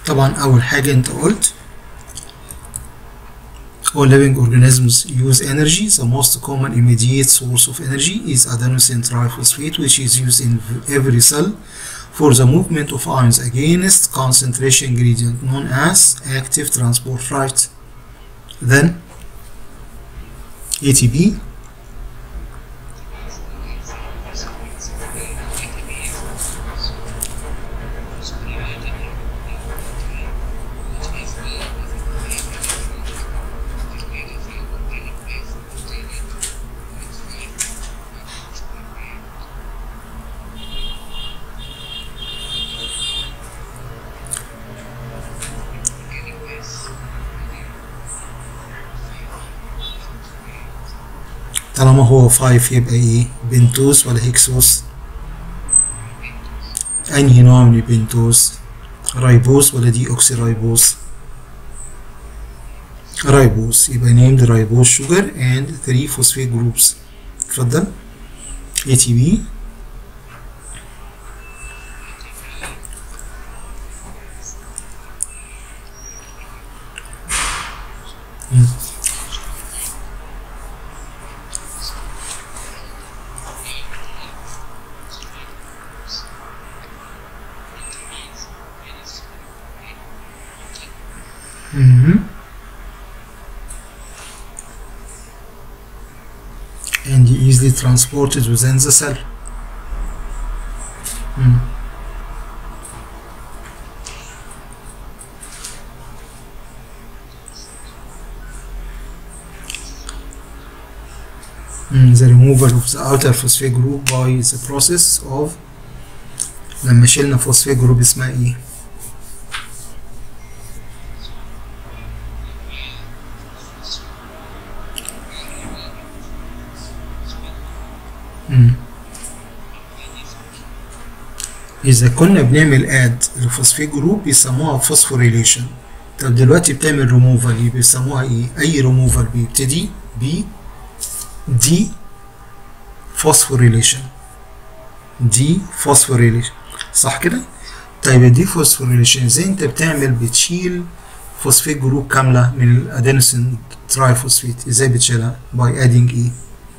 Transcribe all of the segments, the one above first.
طبعا اول حاجه انت قلت all living organisms use energy the most common immediate source of energy is adenosine triphosphate which is used in every cell for the movement of ions against concentration gradient known as active transport right then ATP طالما هو 5 يبقى ايه بنتوز ولا هيكسوس انهي نوع من البنتوز رايبوز ولا دي اوكسي رايبوز رايبوز يبقى named ribose sugar and 3 phosphate groups اتفضل ATP Mhm. and easily transported within the cell. Mm. Mm, the removal of the outer phosphate group by the process of لما شلنا phosphate group اسمها ايه؟ مم. إذا كنا بنعمل اد لفوسفيت جروب بيسموها فوسفوريليشن طب دلوقتي بتعمل ريموفال بيسموها ايه؟ أي ريموفال بيبتدي ب دي فوسفوريليشن دي فوسفوريليشن صح كده؟ طيب الدي فوسفوريليشن ازاي انت بتعمل بتشيل فوسفيت جروب كاملة من الادينوسين ترايفوسفيت ازاي بتشيلها؟ باي ادينج ايه؟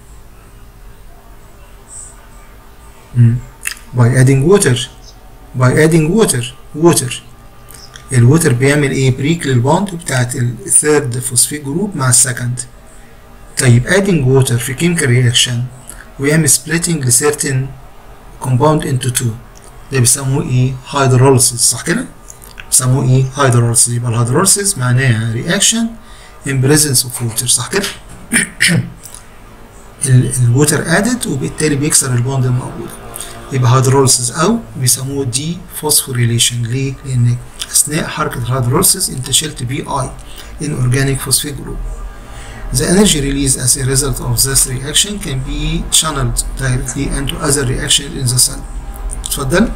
Mm. by adding water by adding water water الووتر بيعمل ايه بريك للبوند بتاعت الثيرد فوسفيت جروب مع السكند طيب adding water في chemical reaction ويعمل splitting لcertain compound into two ده بيسموه ايه hydrolysis صح كده بيسموه ايه hydrolysis يبقى الهيدروليسيس معناها reaction in presence of water صح كده الووتر ادد وبالتالي بيكسر البوند الموجود يبقى هيدروليسيس او بيسموه دي فوسفوريليشن ليه؟ لان اثناء حركه الهيدروليسيس انت شلت بي اي in organic phosphate group. The energy released as a result of this reaction can be channeled directly into other reactions in the cell. اتفضل.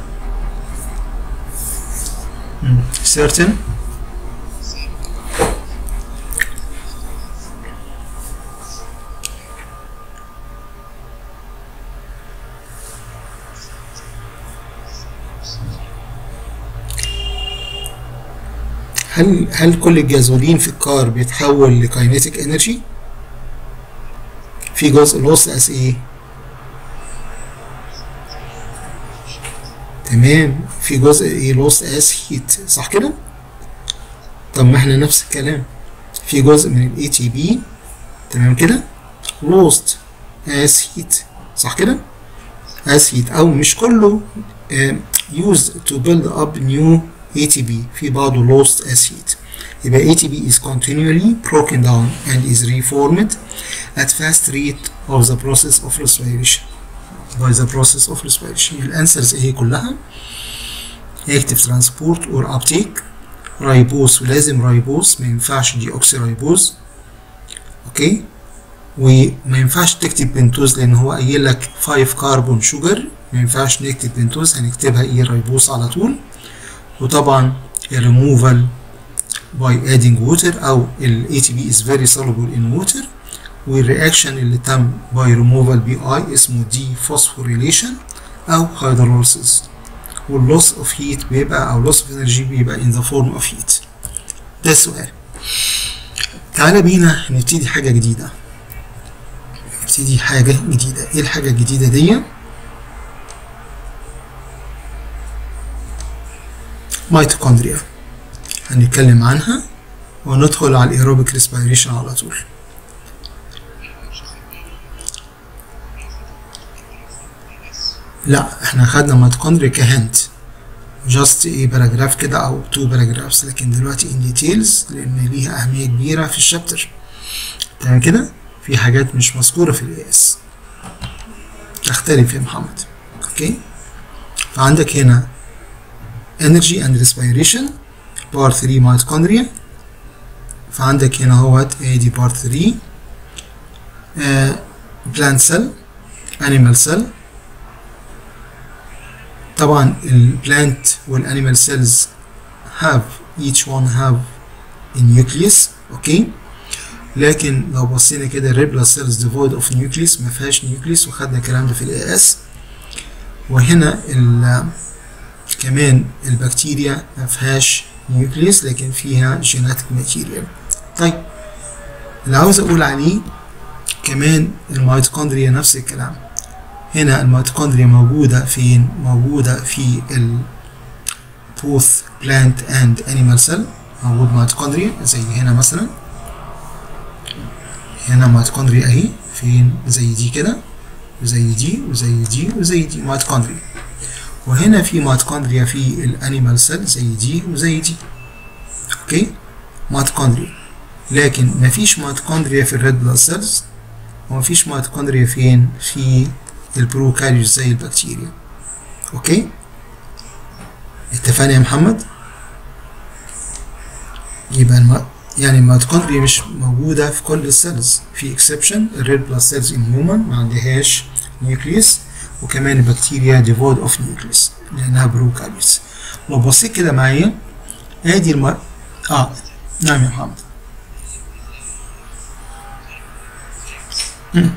certain هل هل كل الجازولين في الكار بيتحول لكاينيتيك انرجي؟ في جزء لوس اس ايه؟ تمام في جزء ايه لوس اس هيت صح كده؟ طب ما احنا نفس الكلام في جزء من الاي تي بي تمام كده؟ لوست اس هيت صح كده؟ اس هيت او مش كله used to build up new ATP في بعضه lost as heat يبقى ATP is continually broken down and is reformed at fast rate of the process of respiration by the process of respiration الانسرز ايه كلها active transport or uptake رايبوز ولازم رايبوز ما ينفعش دي اوكسي رايبوز اوكي وما ينفعش تكتب بنتوز لان هو قايل لك 5 كربون شوجر ما ينفعش نكتب بنتوز هنكتبها ايه رايبوز على طول وطبعا الريموفال by adding water او ال ATP is very soluble in water والرياكشن اللي تم by removal BI اسمه dephosphorylation او hydrolysis واللوس اوف هيت بيبقى او لوس اوف انرجي بيبقى in the form of heat ده السؤال تعالى بينا نبتدي حاجة جديدة نبتدي حاجة جديدة ايه الحاجة الجديدة دي ميتوكوندريا هنتكلم عنها وندخل على الايروبيك ريسبيريشن على طول لا احنا خدنا ميتوكوندريا كهنت جاست ايه باراجراف كده او تو باراجرافز لكن دلوقتي ان ديتيلز لان ليها اهميه كبيره في الشابتر تمام كده في حاجات مش مذكوره في الاي اس تختلف يا محمد اوكي فعندك هنا energy and respiration part 3 mitochondria فعندك هنا اهوت ادي part 3 آه plant cell animal cell طبعا البلانت والانيمال سيلز have each one have a nucleus اوكي لكن لو بصينا كده الريبلا سيلز devoid of nucleus ما فيهاش نيوكليس وخدنا الكلام ده في الاي اس وهنا ال كمان البكتيريا ما فيهاش نيوكليس لكن فيها جيناتيك ماتيريال طيب اللي عاوز اقول عليه كمان الميتوكوندريا نفس الكلام هنا الميتوكوندريا موجودة فين؟ موجودة في ال both plant and animal cell موجود ميتوكوندريا زي هنا مثلا هنا ميتوكوندريا اهي فين زي دي كده وزي دي وزي دي وزي دي ميتوكوندريا وهنا في ميتوكوندريا في الانيمال سيل زي دي وزي دي اوكي ميتوكوندريا لكن مفيش ميتوكوندريا في الريد بلاد سيلز ومفيش ميتوكوندريا فين في البروكاريوت زي البكتيريا اوكي اتفقنا يا محمد يبقى الم... يعني الميتوكوندريا مش موجودة في كل السيلز في اكسبشن الريد بلاد سيلز ان هيومن ما عندهاش نيوكليوس وكمان البكتيريا ديفود اوف نيوكليوس لانها بروكاريوتس لو بصيت كده معايا ادي الم... اه نعم يا محمد مم.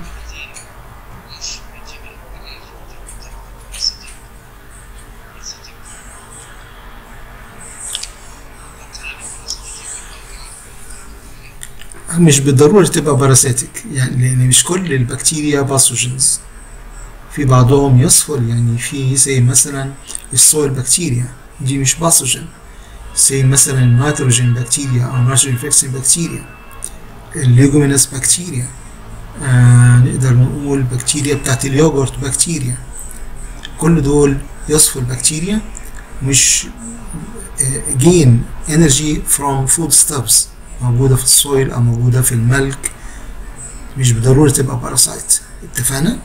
مش بالضرورة تبقى باراسيتك يعني لأن مش كل البكتيريا باثوجينز في بعضهم يصفر يعني في زي مثلا السويل بكتيريا دي مش باثوجين زي مثلا النيتروجين بكتيريا أو نيتروجين فيكسين بكتيريا الليجومينس بكتيريا آه نقدر نقول بكتيريا بتاعت اليوجورت بكتيريا كل دول يصفوا البكتيريا مش جين انرجي فروم فود ستابس موجودة في السويل أو موجودة في الملك مش بالضرورة تبقى باراسايت اتفقنا؟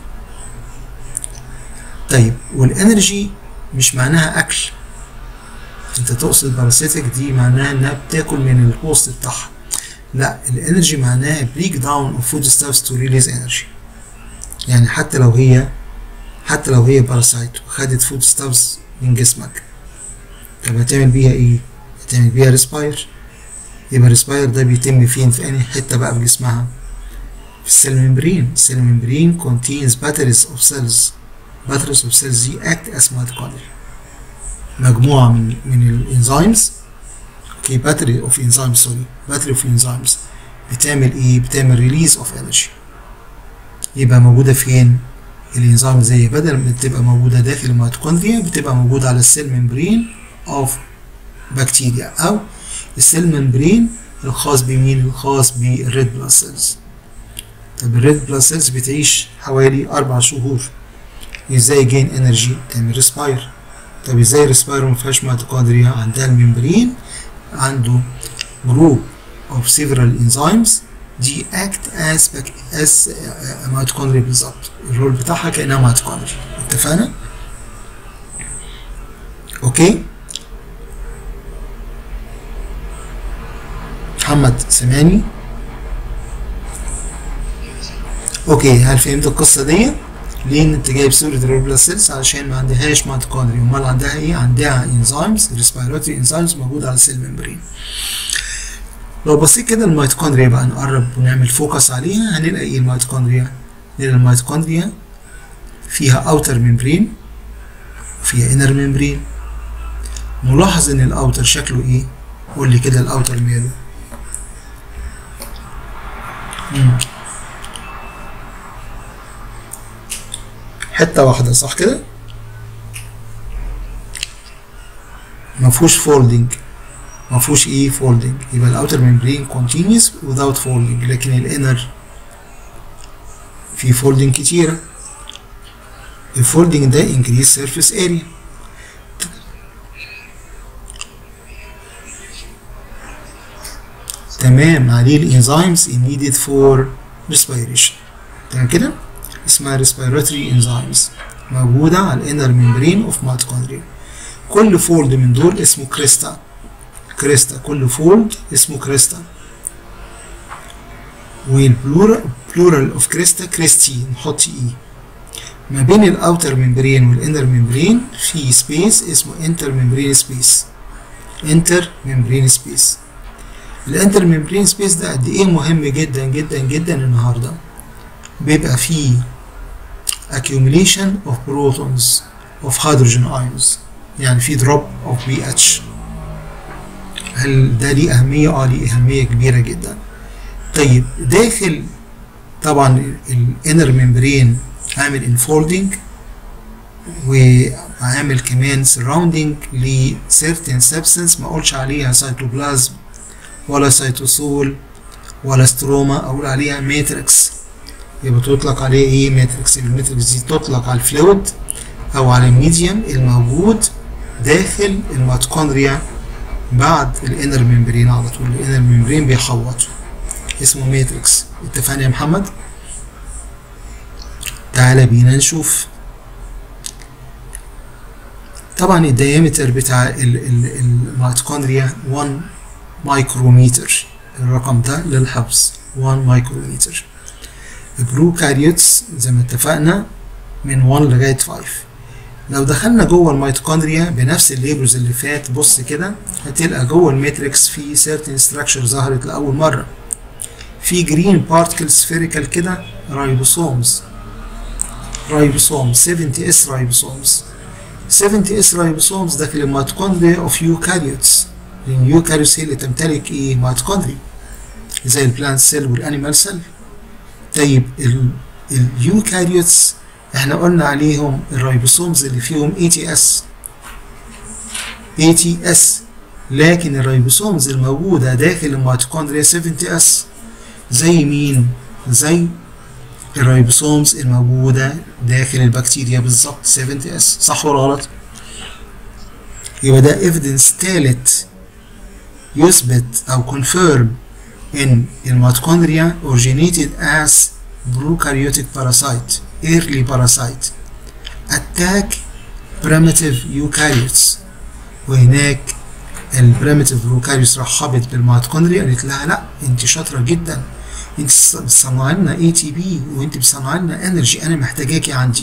طيب والانرجي مش معناها أكل أنت تقصد باراسيتك دي معناها إنها بتاكل من الهوست بتاعها لا الانرجي معناها بريك داون اوف فود ستافز تو ريليز انرجي يعني حتى لو هي حتى لو هي باراسايت وخدت فود ستافز من جسمك طب هتعمل بيها ايه؟ هتعمل بيها ريسباير يبقى الريسباير ده بيتم فين في انهي حته بقى في جسمها في السيل ممبرين السيل ممبرين contains batteries of cells batteries of cells دي act as mitochondria مجموعه من من الانزيمز اوكي باتري اوف انزيمز سوري باتري اوف انزيمز بتعمل ايه بتعمل ريليز اوف انرجي يبقى موجوده فين الانزيم زي بدل ما تبقى موجوده داخل الميتوكوندريا بتبقى موجوده على السيل ممبرين اوف بكتيريا او السيل ممبرين الخاص بمين الخاص بالريد بلاد سيلز طب الريد بلاد سيلز بتعيش حوالي أربع شهور ازاي جين انرجي تعمل ريسباير طب ازاي ريسباير ما فيهاش ميتوكوندريا عندها الممبرين عنده جروب of several enzymes دي act as as ميتوكوندريا بالظبط الرول بتاعها كانها ميتوكوندريا اتفقنا؟ اوكي محمد سامعني اوكي هل فهمت القصه دي ليه انت جايب صوره الريبلا سيلز علشان ما عندهاش ميتوكوندريا امال عندها ايه عندها انزيمز ريسبيراتوري انزيمز موجوده على السيل ممبرين لو بصيت كده الميتوكوندريا بقى نقرب ونعمل فوكس عليها هنلاقي ايه الميتوكوندريا نلاقي الميتوكوندريا فيها اوتر ممبرين وفيها انر ممبرين ملاحظ ان الاوتر شكله ايه قول لي كده الاوتر ماله مم. حته واحده صح كده ما فيهوش فولدنج ما فيهوش ايه فولدنج يبقى الاوتر ممبرين continuous without folding لكن الانر في فولدنج كتيره الفولدنج ده increase surface area تمام عليه الانزيمز needed for respiration تمام كده اسمها respiratory enzymes موجودة على الانر ممبرين اوف mitochondria كل فولد من دول اسمه كريستا كريستا كل فولد اسمه كريستا والبلورال بلورال اوف كريستا كريستي نحط اي ما بين الاوتر ممبرين والانر ممبرين في سبيس اسمه انتر ممبرين سبيس انتر ممبرين سبيس الانتر ممبرين سبيس ده قد ايه مهم جدا جدا جدا النهارده بيبقى فيه accumulation of protons of hydrogen ions يعني في drop of pH هل ده ليه أهمية؟ اه ليه أهمية كبيرة جدا طيب داخل طبعا الانر ممبرين عامل انفولدنج وعامل كمان surrounding ل certain substance ما اقولش عليها سيتوبلازم ولا سيتوسول ولا ستروما اقول عليها ماتريكس يبقى تطلق عليه ايه ماتريكس الماتريكس دي تطلق على الفلويد او على الميديم الموجود داخل الميتوكوندريا بعد الانر ممبرين على طول الانر ممبرين بيحوطه اسمه ماتريكس اتفقنا يا محمد تعالى بينا نشوف طبعا الديامتر بتاع الميتوكوندريا 1 مايكرومتر الرقم ده للحفظ 1 مايكرومتر البروكاريوتس زي ما اتفقنا من 1 لغايه 5 لو دخلنا جوه الميتوكوندريا بنفس الليبلز اللي فات بص كده هتلقى جوه الماتريكس في certain structure ظهرت لاول مره في جرين بارتكل سفيريكال كده رايبوسومز رايبوسوم 70 اس رايبوسومز 70 اس رايبوسومز داخل الميتوكوندريا اوف يوكاريوتس لان اليوكاريوتس هي اللي تمتلك ايه ميتوكوندريا زي البلانت سيل والانيمال سيل طيب اليوكاريوتس احنا قلنا عليهم الرايبوسومز اللي فيهم اي تي اس اي تي اس لكن الرايبوسومز الموجودة داخل الميتوكوندريا 70 اس زي مين؟ زي الرايبوسومز الموجودة داخل البكتيريا بالظبط 70 اس صح ولا غلط؟ يبقى ده ايفيدنس تالت يثبت او كونفيرم ان الميتوكوندريا originated as prokaryotic parasite early parasite attack primitive eukaryotes وهناك البريمتيف بروكاريوس رحبت بالميتوكوندريا قالت لها لا انت شاطره جدا انت بتصنعي لنا اي تي بي وانت بتصنعي لنا انرجي انا محتاجاكي عندي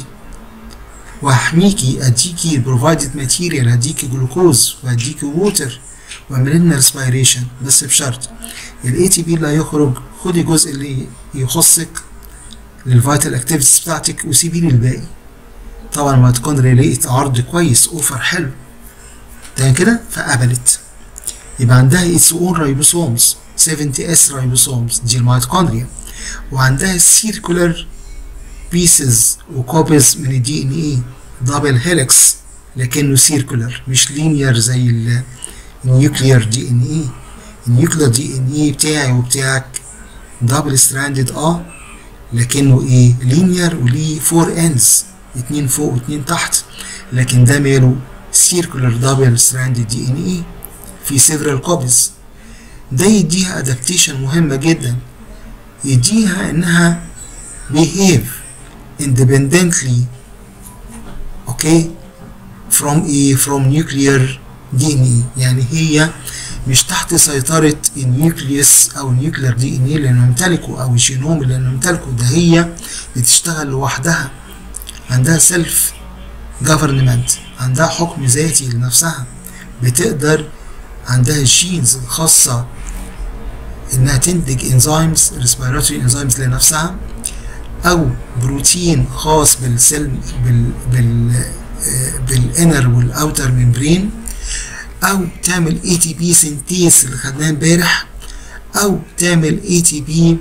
وهحميكي اديكي البروفايدد ماتيريال هديكي جلوكوز وهديكي ووتر واعمل لنا ريسبيريشن بس بشرط الاي تي بي اللي هيخرج خدي جزء اللي يخصك للفيتال اكتيفيتيز بتاعتك وسيبي لي الباقي طبعا الميتوكوندريا لقيت عرض كويس اوفر حلو تمام كده فقبلت يبقى عندها اتس اون رايبوسومز 70 اس رايبوسومز دي الميتوكوندريا وعندها سيركولار بيسز وكوبيز من الدي ان اي دبل هيلكس لكنه سيركولار مش لينير زي النيوكليير دي ان اي النيوكليير دي ان اي بتاعي وبتاعك دبل ستراندد اه لكنه ايه لينير وليه فور اندز اتنين فوق واتنين تحت لكن ده ماله circular double stranded DNA في several copies ده يديها adaptation مهمة جدا يديها انها behave independently okay from a from nuclear DNA يعني هي مش تحت سيطرة النيوكليوس أو النيوكلير دي إن إيه اللي نمتلكه أو الجينوم اللي نمتلكه ده هي بتشتغل لوحدها عندها سيلف جفرنمنت عندها حكم ذاتي لنفسها بتقدر عندها الجينز الخاصة إنها تنتج انزيمز ريسبيراتوري انزيمز لنفسها أو بروتين خاص بالسيل بال بال بالانر والاوتر ممبرين او تعمل اي تي بي سنتيز اللي خدناه امبارح او تعمل اي تي بي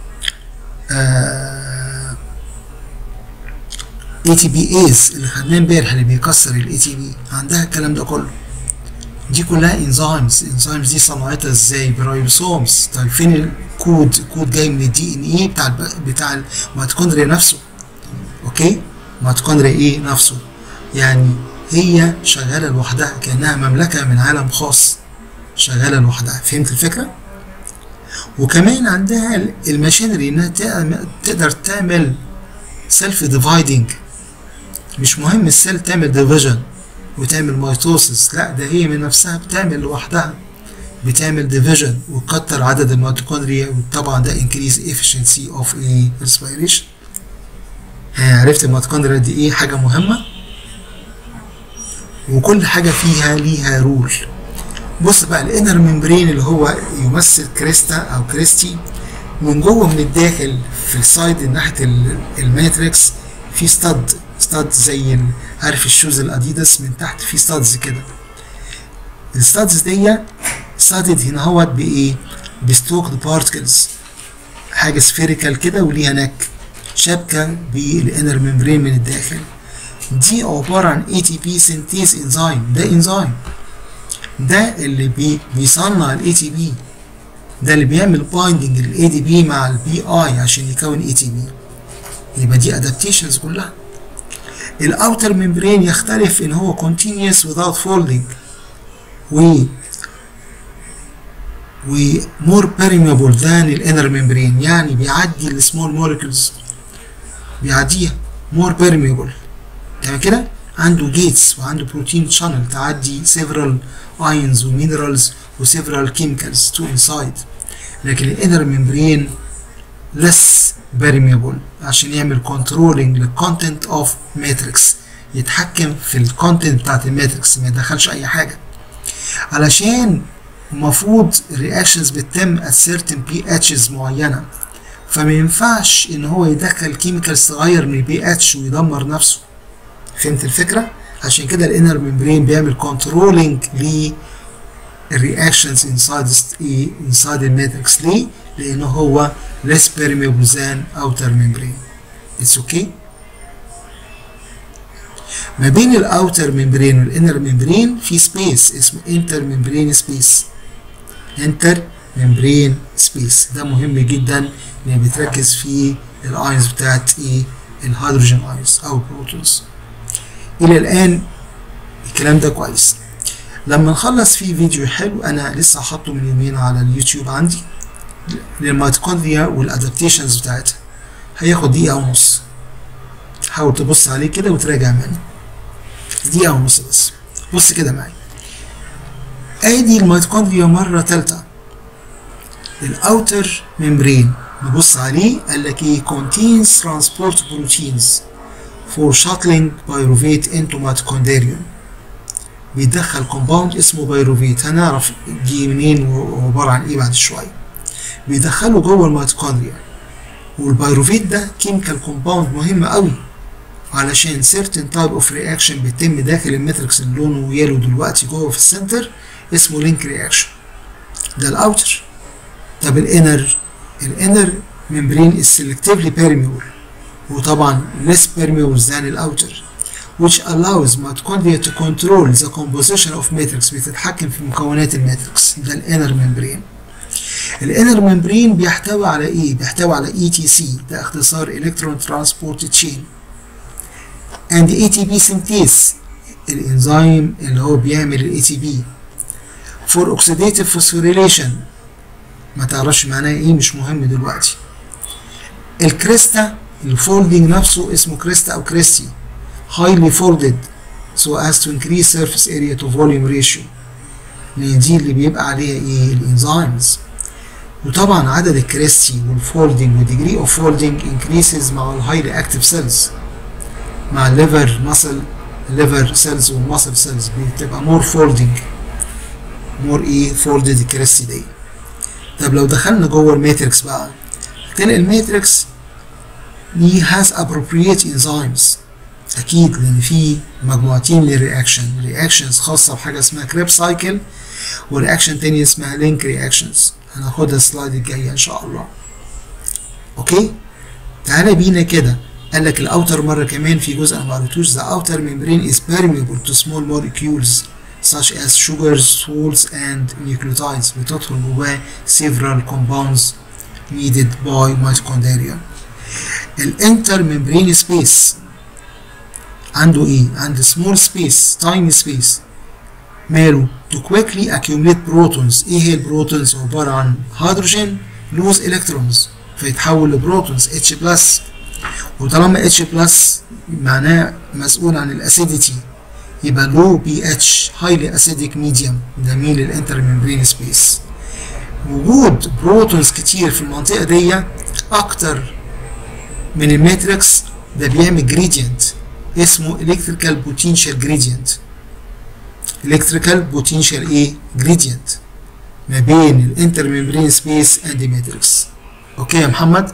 اي تي بي ايز اللي خدناه امبارح اللي بيكسر الاي تي بي عندها الكلام ده كله دي كلها انزيمز الانزيمز دي صنعتها ازاي برايبوسومز طيب فين الكود الكود جاي من الدي ان اي بتاع الب... بتاع الميتوكوندريا نفسه اوكي الميتوكوندريا ايه نفسه يعني هي شغاله لوحدها كانها مملكه من عالم خاص شغاله لوحدها فهمت الفكره وكمان عندها الماشينري انها تقدر تعمل سيلف ديفايدنج مش مهم السيل تعمل ديفيجن وتعمل ميتوسيس لا ده هي من نفسها بتعمل لوحدها بتعمل ديفيجن وتكتر عدد الميتوكوندريا وطبعا ده increase efficiency of a respiration عرفت الميتوكوندريا دي ايه حاجة مهمة وكل حاجة فيها ليها رول بص بقى الانر ممبرين اللي هو يمثل كريستا او كريستي من جوه من الداخل في السايد ناحية الماتريكس في ستاد ستاد زي عارف الشوز الاديداس من تحت في ستادز كده الستادز دي ستادد هنا اهوت بايه بستوكد بارتكلز حاجه سفيريكال كده وليها نك شبكه بالانر ممبرين من الداخل دي عباره عن اي تي بي سنتيز انزيم ده انزيم ده اللي بي بيصنع الاي تي بي ده اللي بيعمل بايندنج للاي دي بي مع البي اي عشان يكون اي تي بي يبقى دي ادابتيشنز كلها الاوتر ممبرين يختلف ان هو continuous without folding و و more permeable than الانر ممبرين يعني بيعدي السمول مولكيولز بيعديها more permeable تمام كده عنده جيتس وعنده بروتين شانل تعدي several ions ومينرالز وseveral chemicals to inside لكن الانر ممبرين less permeable عشان يعمل كنترولنج للكونتنت اوف ماتريكس يتحكم في الكونتنت بتاعت الماتريكس ما يدخلش اي حاجه علشان المفروض الرياكشنز بتتم at certain pHs معينه فما ينفعش ان هو يدخل كيميكالز تغير من البي اتش ويدمر نفسه فهمت الفكره عشان كده الانر ممبرين بيعمل كنترولنج للرياكشنز انسايد انسايد الماتريكس ليه لانه هو less permeable than outer membrane it's okay ما بين الاوتر ممبرين والانر ممبرين في سبيس اسمه انتر ممبرين سبيس انتر ممبرين سبيس ده مهم جدا ان بتركز في الاينز بتاعت ايه الهيدروجين اينز او البروتونز الى الان الكلام ده كويس لما نخلص في فيديو حلو انا لسه حاطه من يومين على اليوتيوب عندي للميتوكوندريا والادابتيشنز بتاعتها هياخد دقيقة ونص حاول تبص عليه كده وتراجع منه دقيقة ونص بس بص كده معايا ادي الميتوكوندريا مرة تالتة الاوتر ممبرين نبص عليه قال لك ايه contains transport proteins for shuttling pyruvate into mitochondrium بيدخل كومباوند اسمه بايروفيت هنعرف دي منين وعبارة عن ايه بعد شوية بيدخله جوه الميتوكوندريا والبيروفيت ده كيميكال كومباوند مهم قوي علشان certain type of reaction بيتم داخل الماتريكس اللي لونه يلو دلوقتي جوه في السنتر اسمه لينك رياكشن ده الاوتر طب الانر الانر ممبرين is selectively permeable وطبعا less permeable than الاوتر which allows mitochondria to control the composition of matrix بتتحكم في مكونات الماتريكس ده الانر ممبرين الانر ممبرين بيحتوي على ايه بيحتوي على اي تي سي ده اختصار الكترون ترانسبورت تشين and ATP synthase الانزيم اللي هو بيعمل الاي تي بي for oxidative phosphorylation ما تعرفش معناه ايه مش مهم دلوقتي الكريستا الفولدنج نفسه اسمه كريستا او كريستي highly folded so as to increase surface area to volume ratio لان دي اللي بيبقى عليها ايه الانزيمز وطبعا عدد الكريستي والفولدنج والديجري اوف فولدنج increases مع الهايلي اكتيف سيلز مع الليفر ماسل الليفر سيلز والماسل سيلز بتبقى مور فولدنج مور ايه فولدد الكريستي دي طب لو دخلنا جوه الماتريكس بقى تلاقي الماتريكس he has appropriate enzymes اكيد لان في مجموعتين للرياكشن رياكشنز خاصه بحاجه اسمها كريب سايكل ورياكشن تانية اسمها لينك رياكشنز هناخدها السلايد الجايه ان شاء الله اوكي تعالى بينا كده قال لك الاوتر مره كمان في جزء انا ما قريتوش the outer membrane is permeable to small molecules such as sugars, salts and nucleotides بتدخل جواه several compounds needed by mitochondria الانتر membrane space عنده ايه؟ عنده small space tiny space ماله to quickly accumulate protons ايه هي البروتونز عبارة عن هيدروجين lose electrons فيتحول لبروتونز H بلس وطالما H بلس معناه مسؤول عن الاسيديتي يبقى low pH highly acidic medium ده مين الانتر membrane space وجود بروتونز كتير في المنطقة دي أكتر من الماتريكس ده بيعمل جريدينت اسمه electrical potential gradient electrical potential ايه gradient ما بين الانتر membrane space and the matrix اوكي يا محمد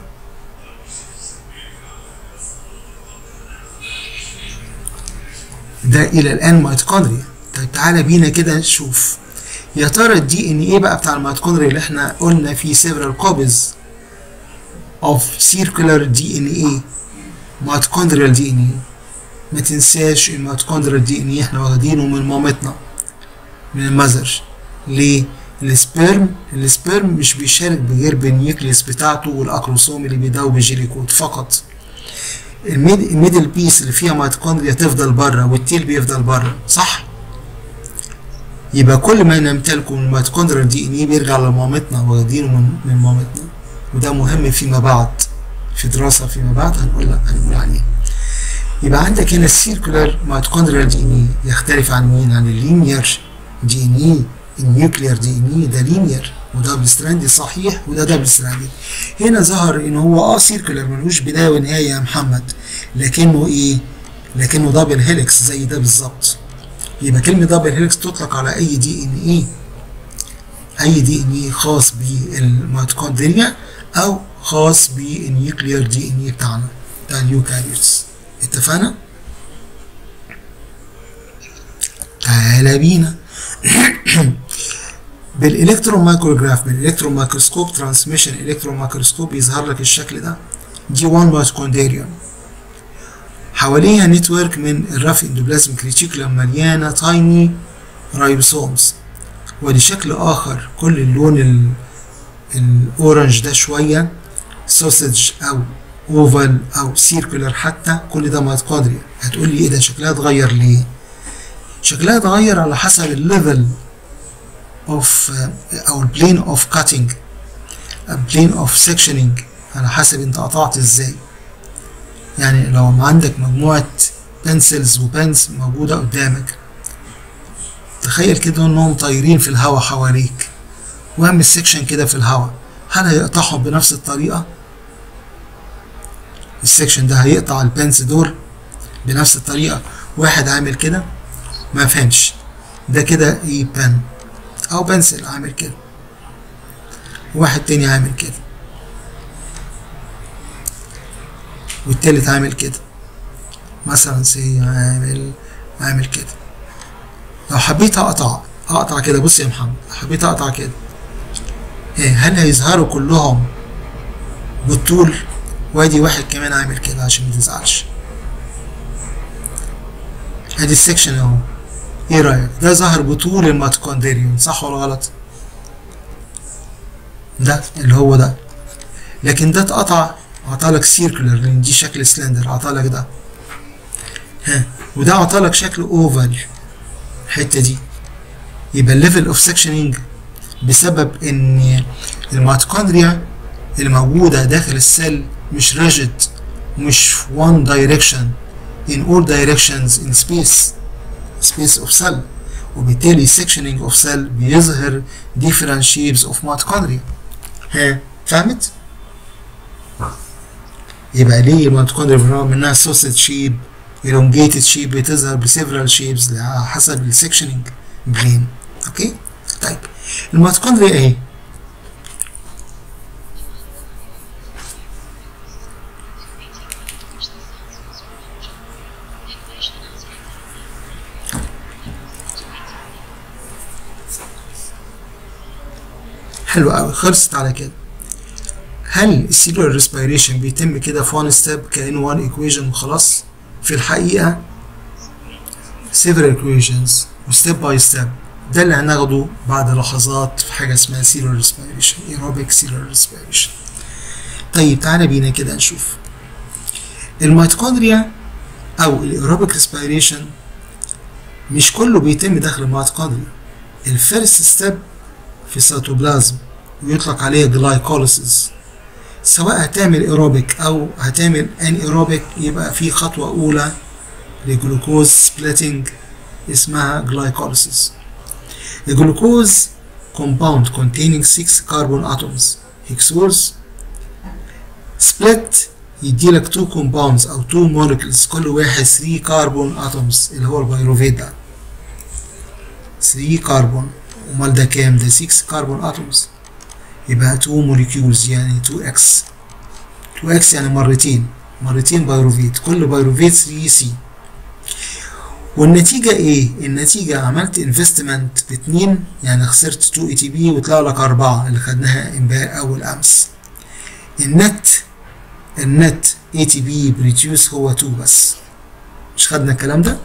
ده الى الان ميتوكوندريا طيب تعالى بينا كده نشوف يا ترى الدي ان ايه بقى بتاع الميتوكوندريا اللي احنا قلنا فيه several copies of circular DNA mitochondrial DNA ما تنساش الميتوكوندريال دي ان ايه احنا واخدينه من مامتنا من المذر ليه؟ السبرم السبرم مش بيشارك بغير بالنيوكليس بتاعته والاكروسوم اللي بيداوب بالجيليكود فقط الميد الميدل بيس اللي فيها ميتوكوندريا تفضل بره والتيل بيفضل بره صح؟ يبقى كل ما نمتلكه من الميتوكوندريال دي ان ايه بيرجع لمامتنا واخدينه من من مامتنا وده مهم فيما بعد في دراسة فيما بعد هنقول هنقول عليه يبقى عندك هنا السيركولار ميتوكوندريال دي ان اي يختلف عن مين؟ عن اللينير دي ان اي النيوكلير دي ان اي ده لينير ودبل ستراندي صحيح وده دبل ستراندي هنا ظهر ان هو اه سيركولار ملوش بدايه ونهايه يا محمد لكنه ايه؟ لكنه دبل هيلكس زي ده بالظبط يبقى كلمه دبل هيلكس تطلق على اي دي ان اي اي دي ان اي خاص بالميتوكوندريا او خاص بالنيوكلير دي ان اي بتاعنا بتاع اليوكاريوتس اتفقنا؟ تعالى بينا بالالكترون مايكروجراف بالالكترون مايكروسكوب ترانسميشن الكترون مايكروسكوب يظهر لك الشكل ده دي 1 ميتوكوندريوم حواليها نتورك من الرف اندوبلازم كريتيكولم مليانه تايني رايبوسومز ودي شكل اخر كل اللون الاورنج ده شويه سوسج او اوفال او سيركولر حتى كل ده ميتوكوندريا هتقول لي ايه ده شكلها اتغير ليه شكلها اتغير على حسب الليفل اوف او البلين اوف كاتنج بلين اوف سكشننج على حسب انت قطعت ازاي يعني لو عندك مجموعة بنسلز وبنس موجودة قدامك تخيل كده انهم طايرين في الهواء حواليك واعمل سكشن كده في الهواء هل هيقطعهم بنفس الطريقة؟ السكشن ده هيقطع البنس دول بنفس الطريقة واحد عامل كده ما فهمش ده كده ايه بن او بنسل عامل كده واحد تاني عامل كده والتالت عامل كده مثلا سي عامل عامل كده لو حبيت اقطع اقطع كده بص يا محمد لو حبيت اقطع كده ايه هل هيظهروا كلهم بالطول وادي واحد كمان عامل كده عشان ما تزعلش ادي السكشن اهو ايه رايك ده ظهر بطول الميتوكوندريوم صح ولا غلط ده اللي هو ده لكن ده اتقطع عطالك سيركولر لان دي شكل سلندر عطالك ده ها وده عطالك شكل اوفال الحته دي يبقى الليفل اوف سكشننج بسبب ان الميتوكوندريا اللي موجوده داخل السيل مش ريجيد مش one direction in all directions in space space of cell وبالتالي sectioning of cell بيظهر different shapes of mitochondria ها فهمت؟ يبقى ليه الميتوكوندريا بالرغم منها sausage shape elongated shape بتظهر بسيفرال shapes على حسب السكشننج بلين اوكي طيب الميتوكوندريا اهي حلو قوي خلصت على كده هل السيلولار ريسبيريشن بيتم كده في وان ستيب كانه وان ايكويشن وخلاص في الحقيقه several equations وستيب باي ستيب ده اللي هناخده بعد لحظات في حاجه اسمها سيلولار ريسبيريشن ايروبيك سيلولار ريسبيريشن طيب تعالى بينا كده نشوف الميتوكوندريا او الايروبيك ريسبيريشن مش كله بيتم داخل الميتوكوندريا الفيرست ستيب في السيتوبلازم ويطلق عليه جلايكوليسيس سواء هتعمل ايروبيك او هتعمل ان ايروبيك يبقى في خطوه اولى لجلوكوز سبليتنج اسمها جلايكوليسيس الجلوكوز compound containing 6 carbon atoms hexose split يديلك 2 compounds او 2 molecules كل واحد 3 carbon atoms اللي هو البيروفيت ده 3 كربون امال ده كام ده 6 كربون اتومز يبقى 2 موليكيولز يعني 2 اكس 2 اكس يعني مرتين مرتين بيروفيت كل بيروفيت 3 سي والنتيجة ايه؟ النتيجة عملت انفستمنت باتنين يعني خسرت 2 اي تي بي وطلع لك أربعة اللي خدناها امبارح أول أمس. النت النت اي تي بي بريديوس هو 2 بس. مش خدنا الكلام ده؟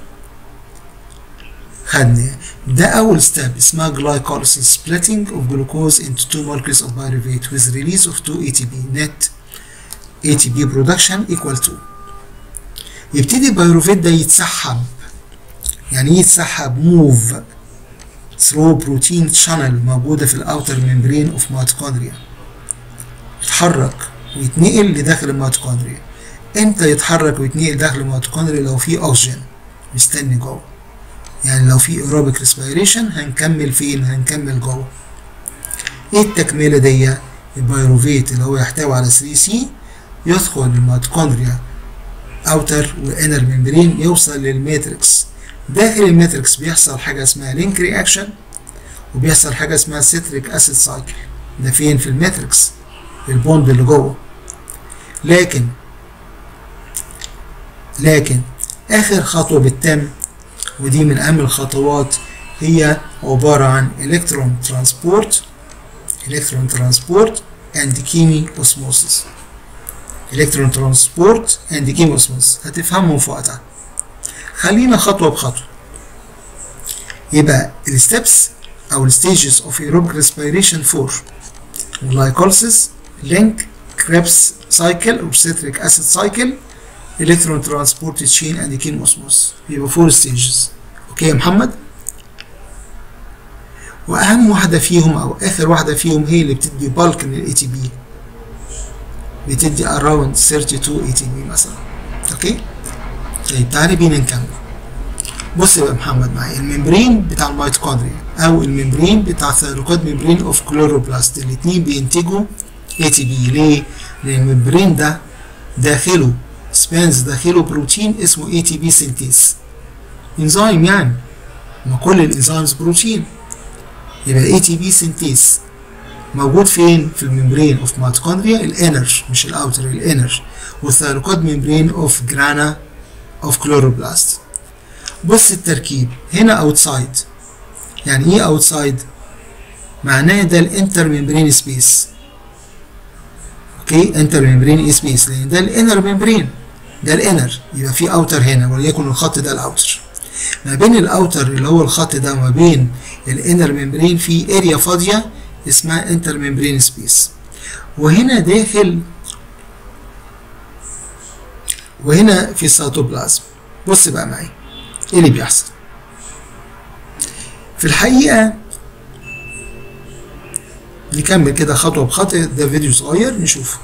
خدنا ده أول ستيب اسمها glycolysis splitting of glucose into two molecules of pyruvate with release of 2 ATP net ATP production equal to يبتدي البيروفيت ده يتسحب يعني ايه يتسحب موف ثرو بروتين شانل موجودة في الاوتر ممبرين اوف ميتوكوندريا يتحرك ويتنقل لداخل الميتوكوندريا امتى يتحرك ويتنقل داخل الميتوكوندريا لو في اوكسجين مستني جوه يعني لو في ايروبيك ريسبيريشن هنكمل فين هنكمل جوه ايه التكملة دي البيروفيت اللي هو يحتوي على 3 سي يدخل الميتوكوندريا اوتر وانر ممبرين يوصل للماتريكس داخل الماتريكس بيحصل حاجه اسمها لينك رياكشن وبيحصل حاجه اسمها سيتريك اسيد سايكل ده فين في الماتريكس البوند اللي جوه لكن لكن اخر خطوه بتتم ودي من اهم الخطوات هي عباره عن الكترون ترانسبورت الكترون ترانسبورت اند كيمي اوسموسيس الكترون ترانسبورت اند كيمي اوسموسيس هتفهمهم في وقتها خلينا خطوه بخطوه يبقى الستبس او الستيجز اوف aerobic respiration 4 glycolysis link Krebs cycle or citric acid cycle electron transport chain and chemosmos يبقى 4 stages اوكي يا محمد واهم واحده فيهم او اخر واحده فيهم هي اللي بتدي بالك من الاي تي بي بتدي around 32 اي تي بي مثلا اوكي طيب تعالى بينا نكمل بص يا محمد معايا الممبرين بتاع الميتوكوندريا او الممبرين بتاع الثيروكود ممبرين اوف كلوروبلاست الاثنين بينتجوا اي تي بي ليه؟ لان الممبرين ده داخله سبانز داخله بروتين اسمه اي تي بي سنتيز انزيم يعني ما كل الانزيمز بروتين يبقى اي تي بي سنتيز موجود فين في الممبرين اوف ميتوكوندريا الانر مش الاوتر الانر والثيروكود ممبرين اوف جرانا اوف كلوروبلاست بص التركيب هنا اوتسايد يعني ايه اوتسايد معناه ده الانتر ممبرين سبيس اوكي انتر ممبرين سبيس لان ده الانر ممبرين ده الانر يبقى في اوتر هنا وليكن الخط ده الاوتر ما بين الاوتر اللي هو الخط ده وما بين الانر ممبرين في اريا فاضيه اسمها انتر ممبرين سبيس وهنا داخل وهنا في السيتوبلازم بص بقى معايا ايه اللي بيحصل في الحقيقه نكمل كده خطوه بخطوه ده فيديو صغير نشوفه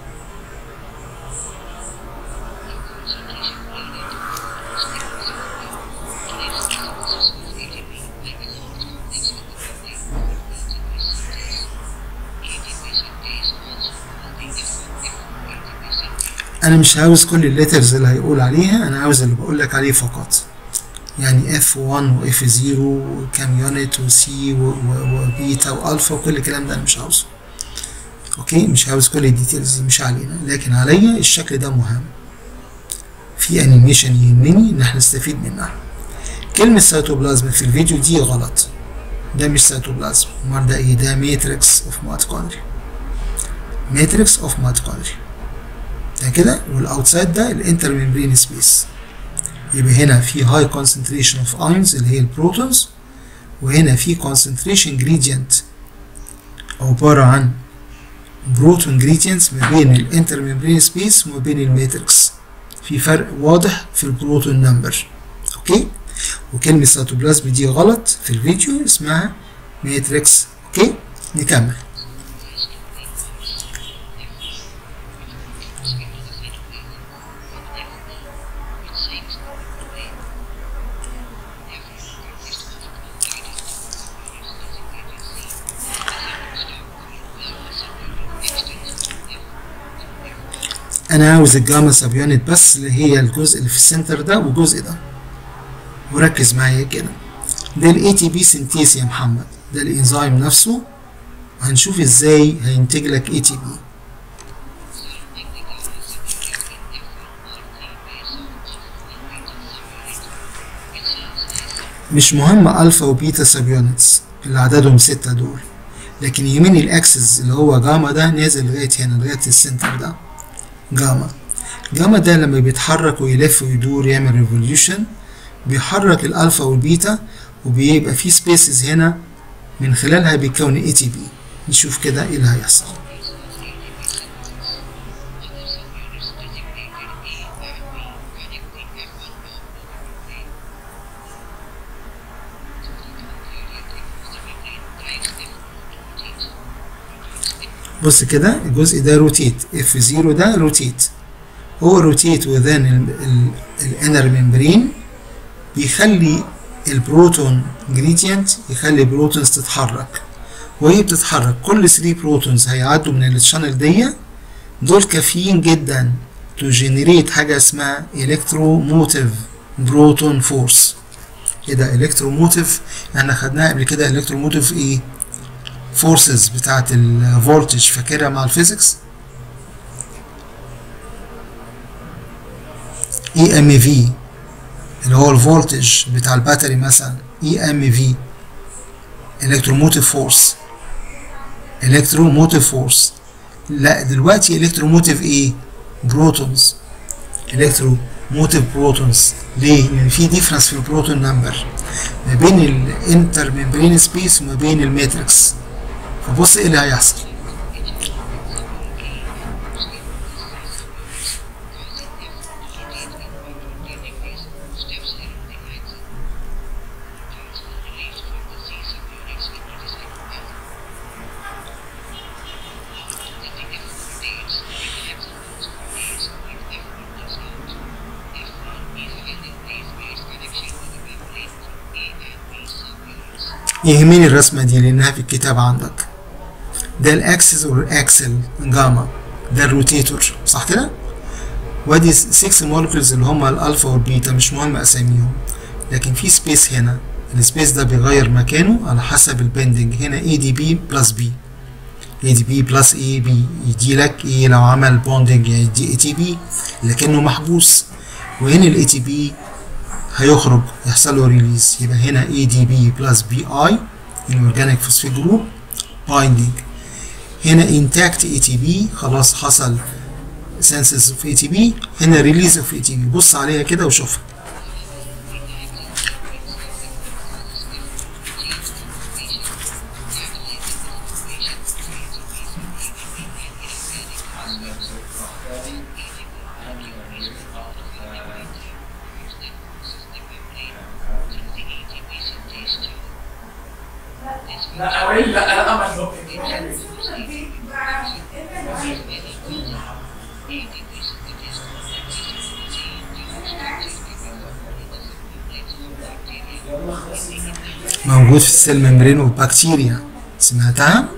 انا مش عاوز كل الليترز اللي هيقول عليها انا عاوز اللي بقول لك عليه فقط يعني اف 1 واف 0 وكام يونت وسي وبيتا والفا وكل الكلام ده انا مش عاوزه اوكي مش عاوز كل الديتيلز دي مش علينا لكن عليا الشكل ده مهم في انيميشن يهمني ان احنا نستفيد منها كلمة سيتوبلازم في الفيديو دي غلط ده مش سيتوبلازم امال ده ايه ده ماتريكس اوف ميتوكوندريا ماتريكس اوف ميتوكوندريا ده كده والاوتسايد ده الانتر ميمبرين سبيس يبقى هنا في هاي كونسنتريشن اوف ايونز اللي هي البروتونز وهنا في concentration gradient عبارة عن بروتون جريدينتس ما بين الانتر ميمبرين سبيس وما بين الماتريكس في فرق واضح في البروتون نمبر اوكي وكلمة سيتوبلازم دي غلط في الفيديو اسمها ماتريكس اوكي نكمل انا عاوز الجاما سب يونت بس اللي هي الجزء اللي في السنتر ده والجزء ده وركز معايا كده ده الاي تي بي سنتيز يا محمد ده الانزيم نفسه هنشوف ازاي هينتج لك اي تي بي مش مهم الفا وبيتا سب يونتس اللي عددهم ستة دول لكن يمين الاكسس اللي هو جاما ده نازل لغايه هنا لغايه السنتر ده جاما جاما ده لما بيتحرك ويلف ويدور يعمل ريفوليوشن بيحرك الالفا والبيتا وبيبقى في سبيسز هنا من خلالها بيكون اي تي بي نشوف كده ايه اللي هيحصل بص كده الجزء ده روتيت اف 0 ده روتيت هو روتيت وذن الانر ممبرين بيخلي البروتون جريدينت يخلي البروتونز تتحرك وهي بتتحرك كل 3 بروتونز هيعدوا من الشانل دي دول كافيين جدا تو جنريت حاجه اسمها الكتروموتيف بروتون فورس ايه ده الكتروموتيف احنا خدناها قبل كده الكتروموتيف ايه فورسز بتاعت الفولتج فاكرها مع الفيزيكس اي ام في اللي هو الفولتج بتاع الباتري مثلا اي ام في الكتروموتيف فورس الكتروموتيف فورس لا دلوقتي الكتروموتيف ايه بروتونز الكتروموتيف بروتونز ليه لان في ديفرنس في البروتون نمبر ما بين الانتر ممبرين سبيس وما بين الماتريكس فبص ايه اللي هيحصل يهمني الرسمة دي لأنها في الكتاب عندك ده الأكسس أو الأكسل جاما ده الروتيتور صح كده؟ وادي 6 مولكيولز اللي هما الألفا والبيتا مش مهم أساميهم لكن في سبيس هنا السبيس ده بيغير مكانه على حسب البندنج هنا اي دي بي بلس بي اي دي بي بلس اي بي يدي لك ايه لو عمل بوندنج يدي اي تي بي لكنه محبوس وهنا الاي تي بي هيخرج يحصل له ريليز يبقى هنا اي دي بي بلس بي اي الاورجانيك فوسفيت جروب بايندينج هنا انتاكت اي تي بي خلاص حصل سنسز اوف اي تي بي هنا ريليز اوف اي تي بي بص عليها كده وشوفها لا أوريك لا أنا أمل لوك موجود في السيل ممبرين وبكتيريا سمعتها؟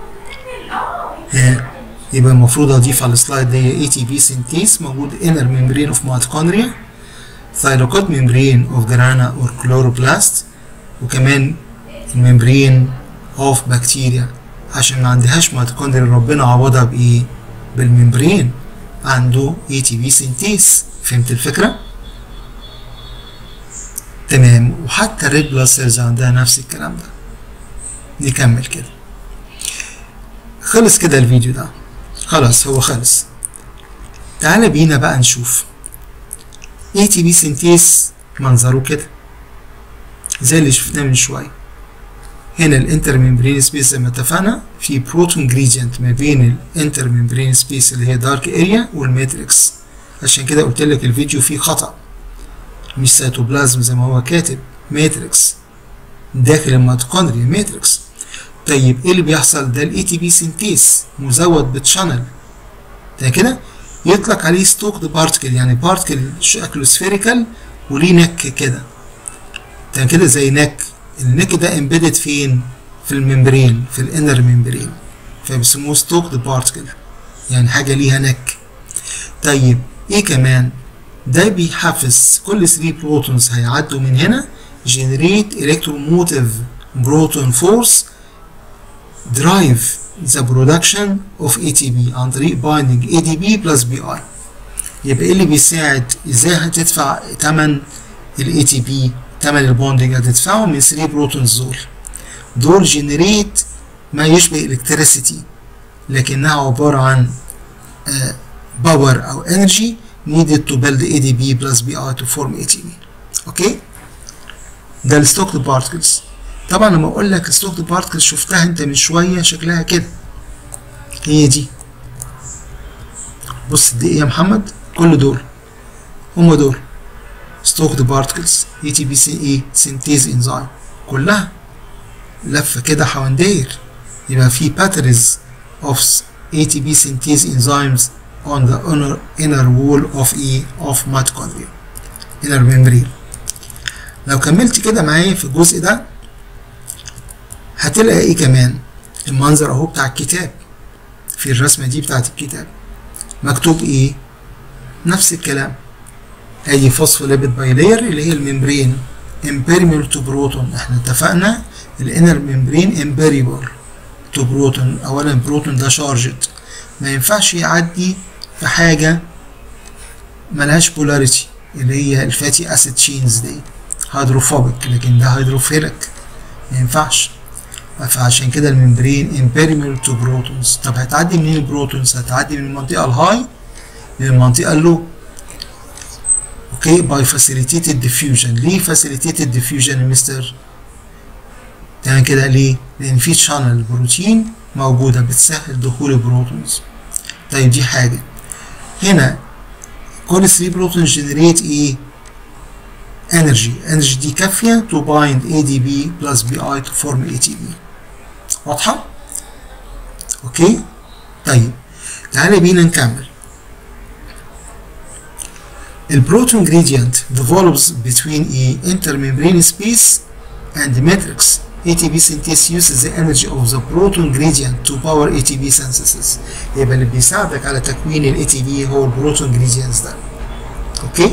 ها يبقى المفروض اضيف على السلايد دي اي تي بي سنتيز موجود انر ممبرين اوف ميتوكوندريا ثايروكوت ممبرين اوف جرانا اور كلوروبلاست وكمان الممبرين اوف بكتيريا عشان ما عندهاش ميتوكوندريا ربنا عوضها بايه؟ بالممبرين عنده اي تي بي سنتيز فهمت الفكره؟ تمام وحتى الريد بلاد سيلز عندها نفس الكلام ده نكمل كده خلص كده الفيديو ده خلاص هو خلص تعالى بينا بقى نشوف اي تي بي سنتيز منظره كده زي اللي شفناه من شويه هنا الانتر ممبرين سبيس زي ما اتفقنا في بروتون جريدينت ما بين الانتر ممبرين سبيس اللي هي دارك اريا والماتريكس عشان كده قلت لك الفيديو فيه خطأ مش سيتوبلازم زي ما هو كاتب ماتريكس داخل الميتوكوندريا ماتريكس طيب ايه اللي بيحصل ده الاي تي بي سنتيز مزود بتشانل ده كده يطلق عليه ستوكد بارتكل يعني بارتكل شكله سفيريكال وليه نك كده ده كده زي نك النك ده امبيدد فين في الممبرين في الانر ممبرين فبيسموه ستوكد بارتكل يعني حاجه ليها نك طيب ايه كمان ده بيحفز كل 3 بروتونز هيعدوا من هنا generate electromotive proton force drive the production of ATP عن طريق binding ADP plus BI يبقى ايه اللي بيساعد ازاي هتدفع تمن ال ATP تمن البوندنج هتدفعه من 3 بروتونز دول دول جنريت ما يشبه الكتريسيتي لكنها عبارة عن باور او انرجي needed to build ADP plus BI to form ATP اوكي ده الستوكد بارتكلز طبعا لما اقول لك ستوكد بارتكلز شفتها انت من شويه شكلها كده هي دي بص دي ايه يا محمد كل دول هم دول ستوكد بارتكلز اي تي بي سي اي سينتيز انزيم كلها لفه كده حوالين داير يبقى في باترنز اوف ATP synthase enzymes on the inner, inner wall of E of mitochondria inner membrane لو كملت كده معايا في الجزء ده هتلاقي ايه كمان المنظر اهو بتاع الكتاب في الرسمه دي بتاعت الكتاب مكتوب ايه نفس الكلام ادي فوسفوليبيد بايلير اللي هي الممبرين امبيرميبل تو بروتون احنا اتفقنا الانر ممبرين امبيريبل تو بروتون اولا البروتون ده شارجد ما ينفعش يعدي في حاجه ملهاش بولاريتي اللي هي الفاتي اسيد تشينز دي هيدروفوبيك لكن ده هيدروفيلك ما ينفعش فعشان كده الممبرين امبيرميبل تو بروتونز طب هتعدي منين البروتونز هتعدي من المنطقه الهاي للمنطقه اللو اوكي باي فاسيليتيتد ديفيوجن ليه فاسيليتيتد ديفيوجن يا مستر تمام كده ليه لان في شانل بروتين موجوده بتسهل دخول البروتونز طيب دي حاجه هنا كل 3 بروتون جنريت ايه انرجي انرجي دي كافيه تو بايند اي دي بي بلس بي اي تو فورم اي تي بي واضحه اوكي طيب تعالى بينا نكمل البروتون gradient develops between a intermembrane space and the matrix ATP synthase uses the energy of the proton gradient to power ATP synthesis يبقى اللي بيساعدك على تكوين ال ATP هو البروتون gradients ده اوكي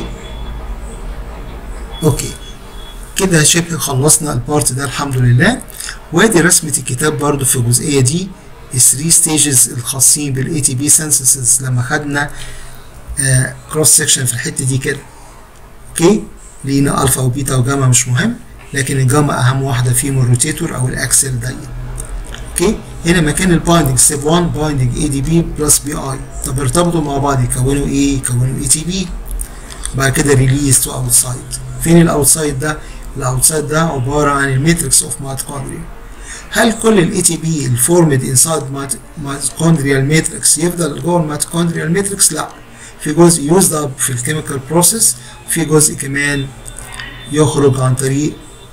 اوكي كده شبه خلصنا البارت ده الحمد لله وادي رسمة الكتاب برضو في الجزئية دي ال 3 ستيجز الخاصين بالاي تي بي سينثيسيس لما خدنا كروس سكشن في الحته دي كده اوكي لقينا الفا وبيتا وجاما مش مهم لكن الجاما اهم واحده فيهم الروتيتور او الاكسل دي اوكي هنا مكان البايندنج ستيب 1 بايندنج اي دي بي بلس بي اي طب ارتبطوا مع بعض يكونوا ايه يكونوا اي تي بي بعد كده ريليز تو اوتسايد فين الاوتسايد ده الاوتسايد ده عباره عن الماتريكس اوف ميتوكوندريا هل كل الاي تي بي الفورمد انسايد ميتوكوندريال ماتريكس يفضل جوه الميتوكوندريال ماتريكس لا في جزء يوزد اب في الكيميكال بروسيس في جزء كمان يخرج عن طريق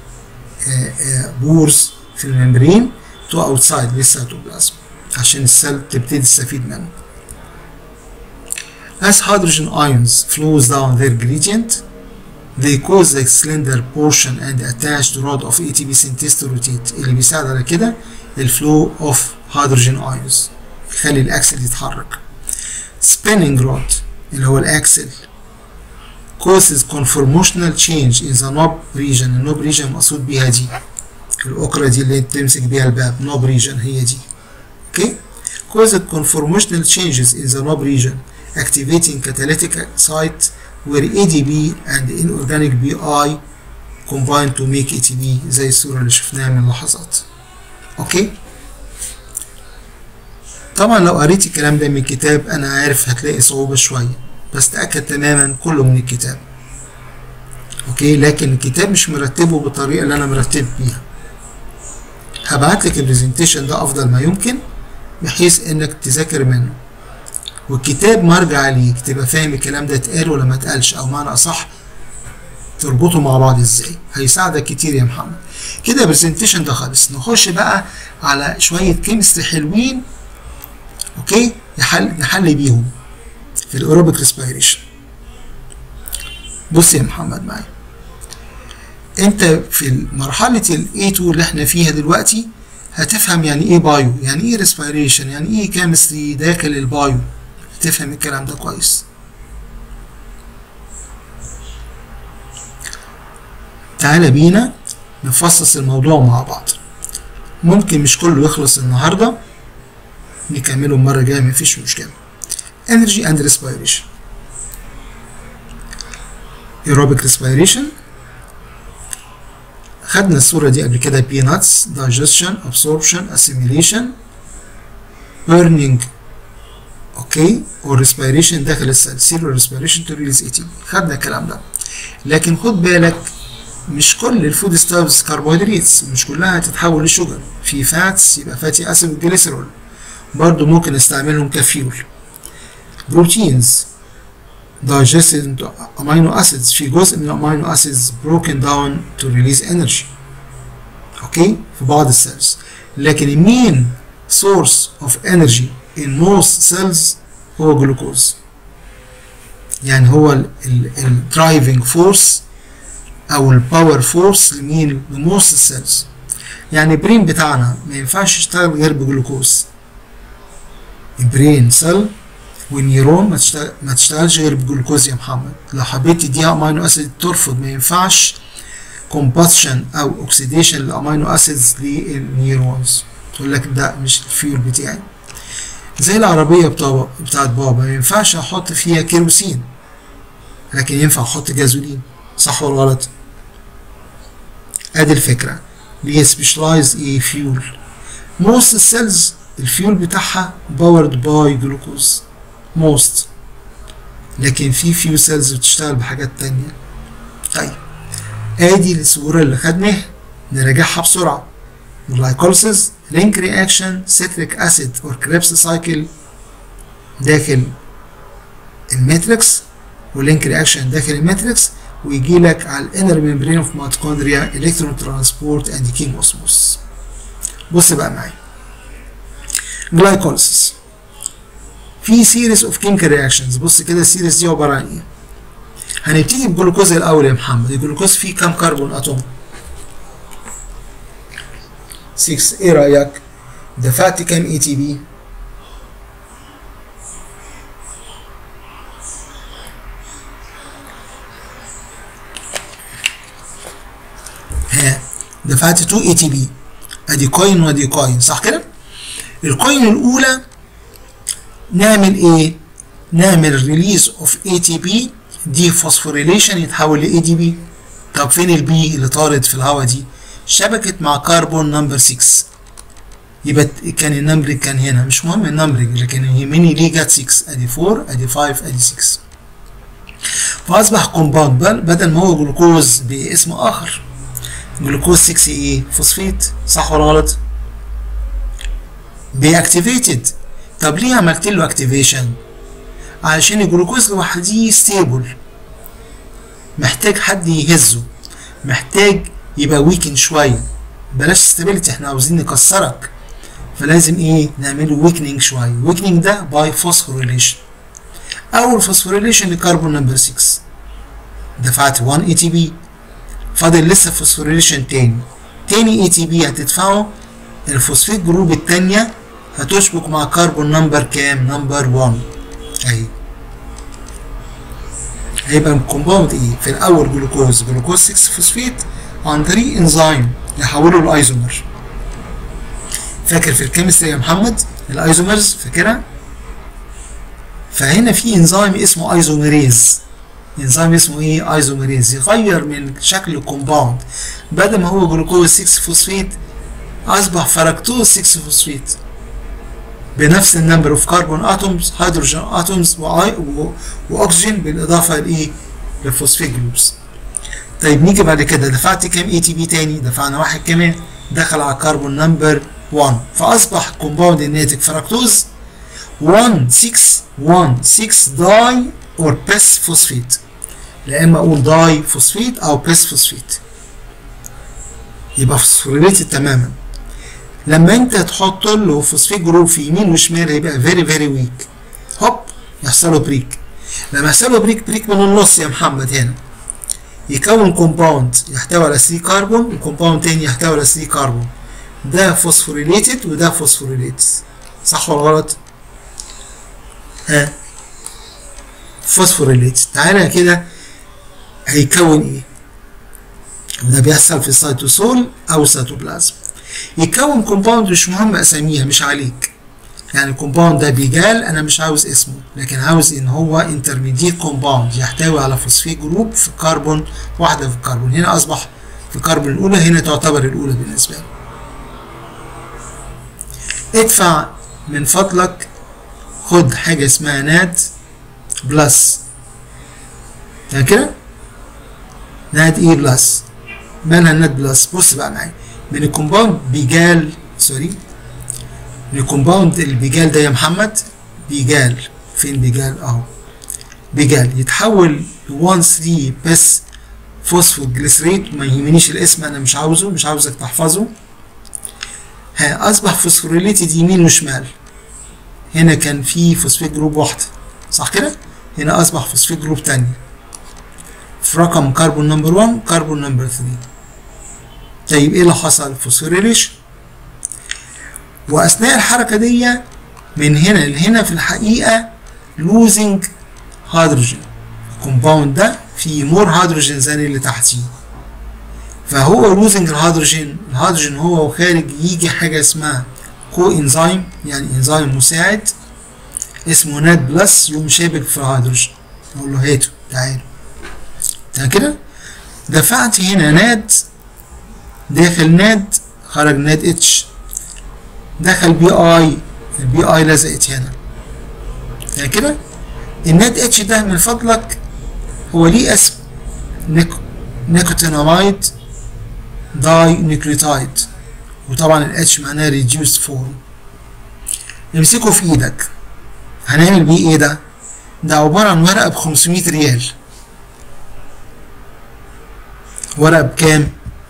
بورز في الممبرين تو اوتسايد للسيتوبلازم عشان السيل تبتدي تستفيد منه As hydrogen ions flows down their gradient, they cause the cylinder portion and attached rod of ATP synthase to rotate اللي بيساعد على كده الفلو of hydrogen ions يخلي الاكسل يتحرك spinning rod اللي هو الاكسل causes conformational change in the knob region النوب region مقصود بيها دي الأكرة دي اللي تمسك بيها الباب knob region هي دي اوكي causes conformational changes in the knob region activating catalytic site where ADP and inorganic BI combine to make ATP زي الصورة اللي شفناها من لحظات اوكي طبعا لو قريت الكلام ده من الكتاب انا عارف هتلاقي صعوبة شوية بس تأكد تماما كله من الكتاب اوكي لكن الكتاب مش مرتبه بالطريقة اللي انا مرتب بيها هبعت لك البرزنتيشن ده افضل ما يمكن بحيث انك تذاكر منه والكتاب مرجع ليك تبقى فاهم الكلام ده اتقال ولا ما اتقالش او معنى اصح تربطه مع بعض ازاي هيساعدك كتير يا محمد كده البرزنتيشن ده خلص نخش بقى على شوية كيمستري حلوين اوكي نحل نحل بيهم في الاوروبيك ريسبيريشن بص يا محمد معايا انت في مرحلة ال A2 اللي احنا فيها دلوقتي هتفهم يعني ايه بايو يعني ايه ريسبيريشن يعني ايه كيمستري داخل البايو هتفهم الكلام ده كويس تعالى بينا نفصص الموضوع مع بعض ممكن مش كله يخلص النهارده نكمله المرة الجاية مفيش مشكلة energy and respiration aerobic respiration خدنا الصورة دي قبل كده peanuts digestion absorption assimilation burning اوكي والrespiration داخل السيل cellular respiration to release ATP خدنا الكلام ده لكن خد بالك مش كل الفود ستابس كربوهيدرات مش كلها هتتحول لشوجر في فاتس يبقى فاتي اسيد وجليسرول برضو ممكن نستعملهم كفيول بروتينز digested into amino acids في جزء من الامينو acids broken down to release energy اوكي في بعض السيلز لكن المين source of energy in most cells هو جلوكوز يعني هو ال driving force او الباور فورس لمين لموست السيلز يعني البرين بتاعنا ما ينفعش يشتغل غير بجلوكوز البرين سيل والنيرون ما, تشتغل ما تشتغلش غير بجلوكوز يا محمد لو حبيت تديها امينو اسيد ترفض ما ينفعش كومباشن او اوكسيديشن للامينو اسيدز للنيورونز تقول لك ده مش الفيول بتاعي زي العربيه بتاع بتاعت بابا ما ينفعش احط فيها كيروسين لكن ينفع احط جازولين صح ولا غلط ادي الفكره ليه سبيشلايز ايه فيول موست السيلز الفيول بتاعها باورد باي جلوكوز موست لكن في فيو سيلز بتشتغل بحاجات تانية طيب ادي الصورة اللي خدناها نراجعها بسرعة اللايكوليسيس لينك رياكشن سيتريك اسيد اور كريبس سايكل داخل الماتريكس ولينك رياكشن داخل الماتريكس ويجي لك على الانر ميمبرين اوف ميتوكوندريا الكترون ترانسبورت اند كينج اوسموس بص بقى معايا جلايكوليسيس في سيريز اوف كيميكال رياكشنز بص كده السيريز دي عباره عن ايه هنبتدي بالجلوكوز الاول يا محمد الجلوكوز فيه كام كربون اتوم 6 ايه رايك دفعت كام اي تي بي ها دفعت 2 اي تي بي ادي كوين وادي كوين صح كده الكوين الاولى نعمل ايه نعمل ريليز اوف اي تي بي دي فوسفوريليشن يتحول لاي دي بي طب فين البي اللي طارت في الهواء دي شبكت مع كربون نمبر 6 يبقى كان النمبر كان هنا مش مهم النمبر لكن يهمني ليه جت 6 ادي 4 ادي 5 ادي 6 فاصبح كومباوند بدل ما هو جلوكوز باسم اخر جلوكوز 6 ايه فوسفيت صح ولا غلط بيأكتيفيتد طب ليه عملت له اكتيفيشن علشان الجلوكوز لوحده ستيبل محتاج حد يهزه محتاج يبقى ويكن شويه بلاش ستابيليتي احنا عاوزين نكسرك فلازم ايه نعمله ويكنينج شويه ويكنينج ده باي فوسفوريليشن اول فوسفوريليشن لكربون نمبر 6 دفعت 1 اي تي بي فاضل لسه فوسفوريليشن تاني تاني اي تي بي هتدفعه الفوسفيت جروب التانية هتشبك مع كربون نمبر كام نمبر 1 اهي هيبقى الكومباوند ايه في الاول جلوكوز جلوكوز 6 فوسفيت عن طريق انزيم يحوله لايزومر فاكر في الكيمستري يا محمد الايزومرز فاكرها فهنا في انزيم اسمه ايزوميريز انزيم اسمه ايه ايزوميريز يغير من شكل الكومباوند بدل ما هو جلوكوز 6 فوسفيت اصبح فركتوز 6 فوسفيت بنفس النمبر اوف كربون اتومز هيدروجين اتومز واكسجين بالاضافه لايه للفوسفيت جروبس طيب نيجي بعد كده دفعت كام اي تي بي تاني دفعنا واحد كمان دخل على كربون نمبر 1 فاصبح كومباوند الناتج فركتوز 1 6 1 6 داي اور بس فوسفيت لا اما اقول داي فوسفيت او بس فوسفيت يبقى فوسفوريليتد تماما لما انت تحط له فوسفيت جروب في يمين وشمال هيبقى فيري فيري ويك هوب يحصل له بريك لما يحصل له بريك بريك من النص يا محمد هنا يكون كومباوند يحتوي على 3 كربون وكومباوند تاني يحتوي على 3 كربون ده فوسفوريليتد وده فوسفوريليتد صح ولا غلط؟ ها فوسفوريليتد تعالى كده هيكون ايه؟ وده بيحصل في السيتوسول او سيتوبلازم يكون كومباوند مش مهم اساميها مش عليك يعني الكومباوند ده بيجال انا مش عاوز اسمه لكن عاوز ان هو انترميديت كومباوند يحتوي على فوسفيت جروب في كربون واحده في الكربون هنا اصبح في الكربون الاولى هنا تعتبر الاولى بالنسبه له ادفع من فضلك خد حاجه اسمها ناد بلس يعني كده ناد اي بلس مالها الناد بلس بص بقى معايا من الكومباوند بيجال سوري من الكومباوند اللي بيجال ده يا محمد بيجال فين بيجال اهو بيجال يتحول ل 1 3 بس فوسفوجليسريت ما يهمنيش الاسم انا مش عاوزه مش عاوزك تحفظه ها اصبح فوسفوريليتد يمين وشمال هنا كان في فوسفيت جروب واحده صح كده هنا اصبح فوسفيت جروب تاني في رقم كربون نمبر 1 كربون نمبر 3 طيب ايه اللي حصل فوسفوريليشن واثناء الحركه دي من هنا لهنا في الحقيقه لوزنج هيدروجين الكومباوند ده فيه مور هيدروجين زي اللي تحتيه فهو لوزنج الهيدروجين الهيدروجين هو خارج يجي حاجه اسمها كو انزيم يعني انزيم مساعد اسمه ناد بلس يقوم شابك في الهيدروجين اقول له هاته تعالوا تمام كده دفعت هنا ناد داخل ناد خرج ناد اتش دخل بي اي البي اي لزقت هنا يعني كده الناد اتش ده من فضلك هو ليه اسم نيكو نيكوتيناميد داي نيوكليوتايد وطبعا الاتش معناها ريديوست فورم امسكه في ايدك هنعمل بيه ايه ده ده عبارة عن ورقة ب 500 ريال ورقة بكام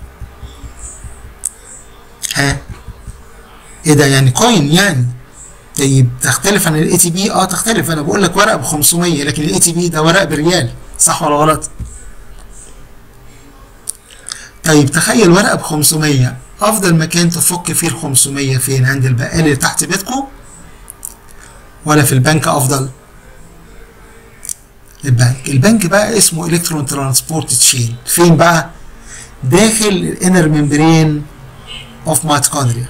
ها ايه ده يعني كوين يعني طيب تختلف عن الاي تي بي اه تختلف انا بقول لك ورقه ب 500 لكن الاي تي بي ده ورق بريال صح ولا غلط طيب تخيل ورقه ب 500 افضل مكان تفك فيه ال 500 فين عند البقال اللي تحت بيتكم ولا في البنك افضل البنك البنك بقى اسمه الكترون ترانسبورت تشين فين بقى داخل الانر ممبرين اوف ميتوكوندريا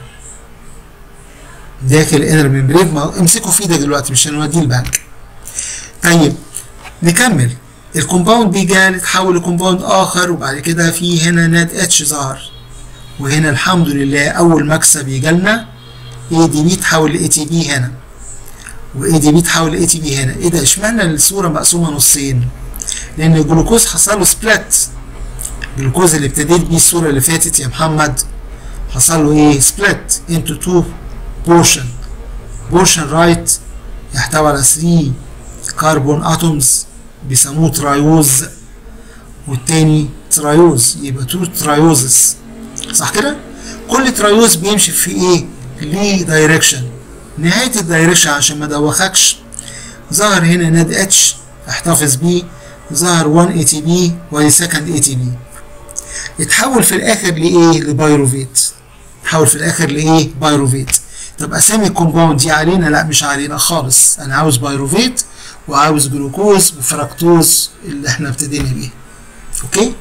داخل الانر ممبرين امسكوا في ايدك دلوقتي مش هنوديه البنك طيب نكمل الكومباوند دي جال اتحول لكومباوند اخر وبعد كده في هنا ناد اتش ظهر وهنا الحمد لله اول مكسب يجالنا اي دي بي تحول لاي تي بي هنا واي دي بي تحول لاي تي بي هنا ايه ده اشمعنى الصوره مقسومه نصين لان الجلوكوز حصل له سبلت الجلوكوز اللي ابتديت بيه الصوره اللي فاتت يا محمد حصل له ايه سبلت انتو تو بورشن بورشن رايت يحتوي على 3 كربون اتومز بيسموه ترايوز والتاني ترايوز يبقى تو ترايوزز صح كده كل ترايوز بيمشي في ايه ليه دايركشن نهاية الدايركشن عشان ما دوخكش ظهر هنا ناد اتش احتفظ بيه ظهر 1 اي تي بي وادي سكند اي تي بي اتحول في الاخر لايه لبايروفيت اتحول في الاخر لايه بايروفيت طب اسامي الكومباوند دي علينا لا مش علينا خالص انا عاوز بايروفيت وعاوز جلوكوز وفركتوز اللي احنا ابتدينا بيه اوكي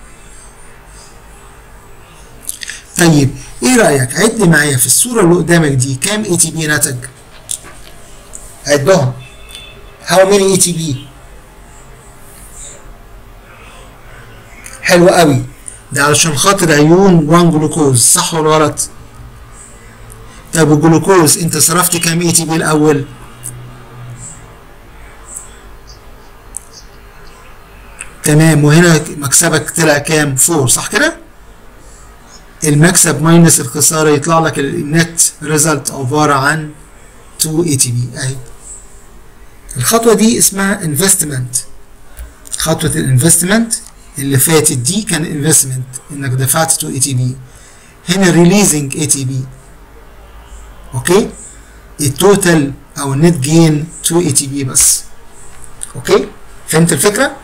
طيب ايه رايك عد معايا في الصوره اللي قدامك دي كام اي تي بي نتج عدهم هاو ماني اي تي بي حلو قوي ده علشان خاطر عيون 1 جلوكوز صح ولا غلط طب الجلوكوز انت صرفت كام اي تي بي الاول تمام وهنا مكسبك طلع كام 4 صح كده المكسب ماينس الخساره يطلع لك النت ريزلت عباره عن 2 اي تي بي اهي الخطوه دي اسمها انفستمنت خطوه الانفستمنت اللي فاتت دي كان انفستمنت انك دفعت 2 اي تي بي هنا ريليزنج اي تي بي اوكي التوتال او النت جين 2 اي تي بي بس اوكي فهمت الفكره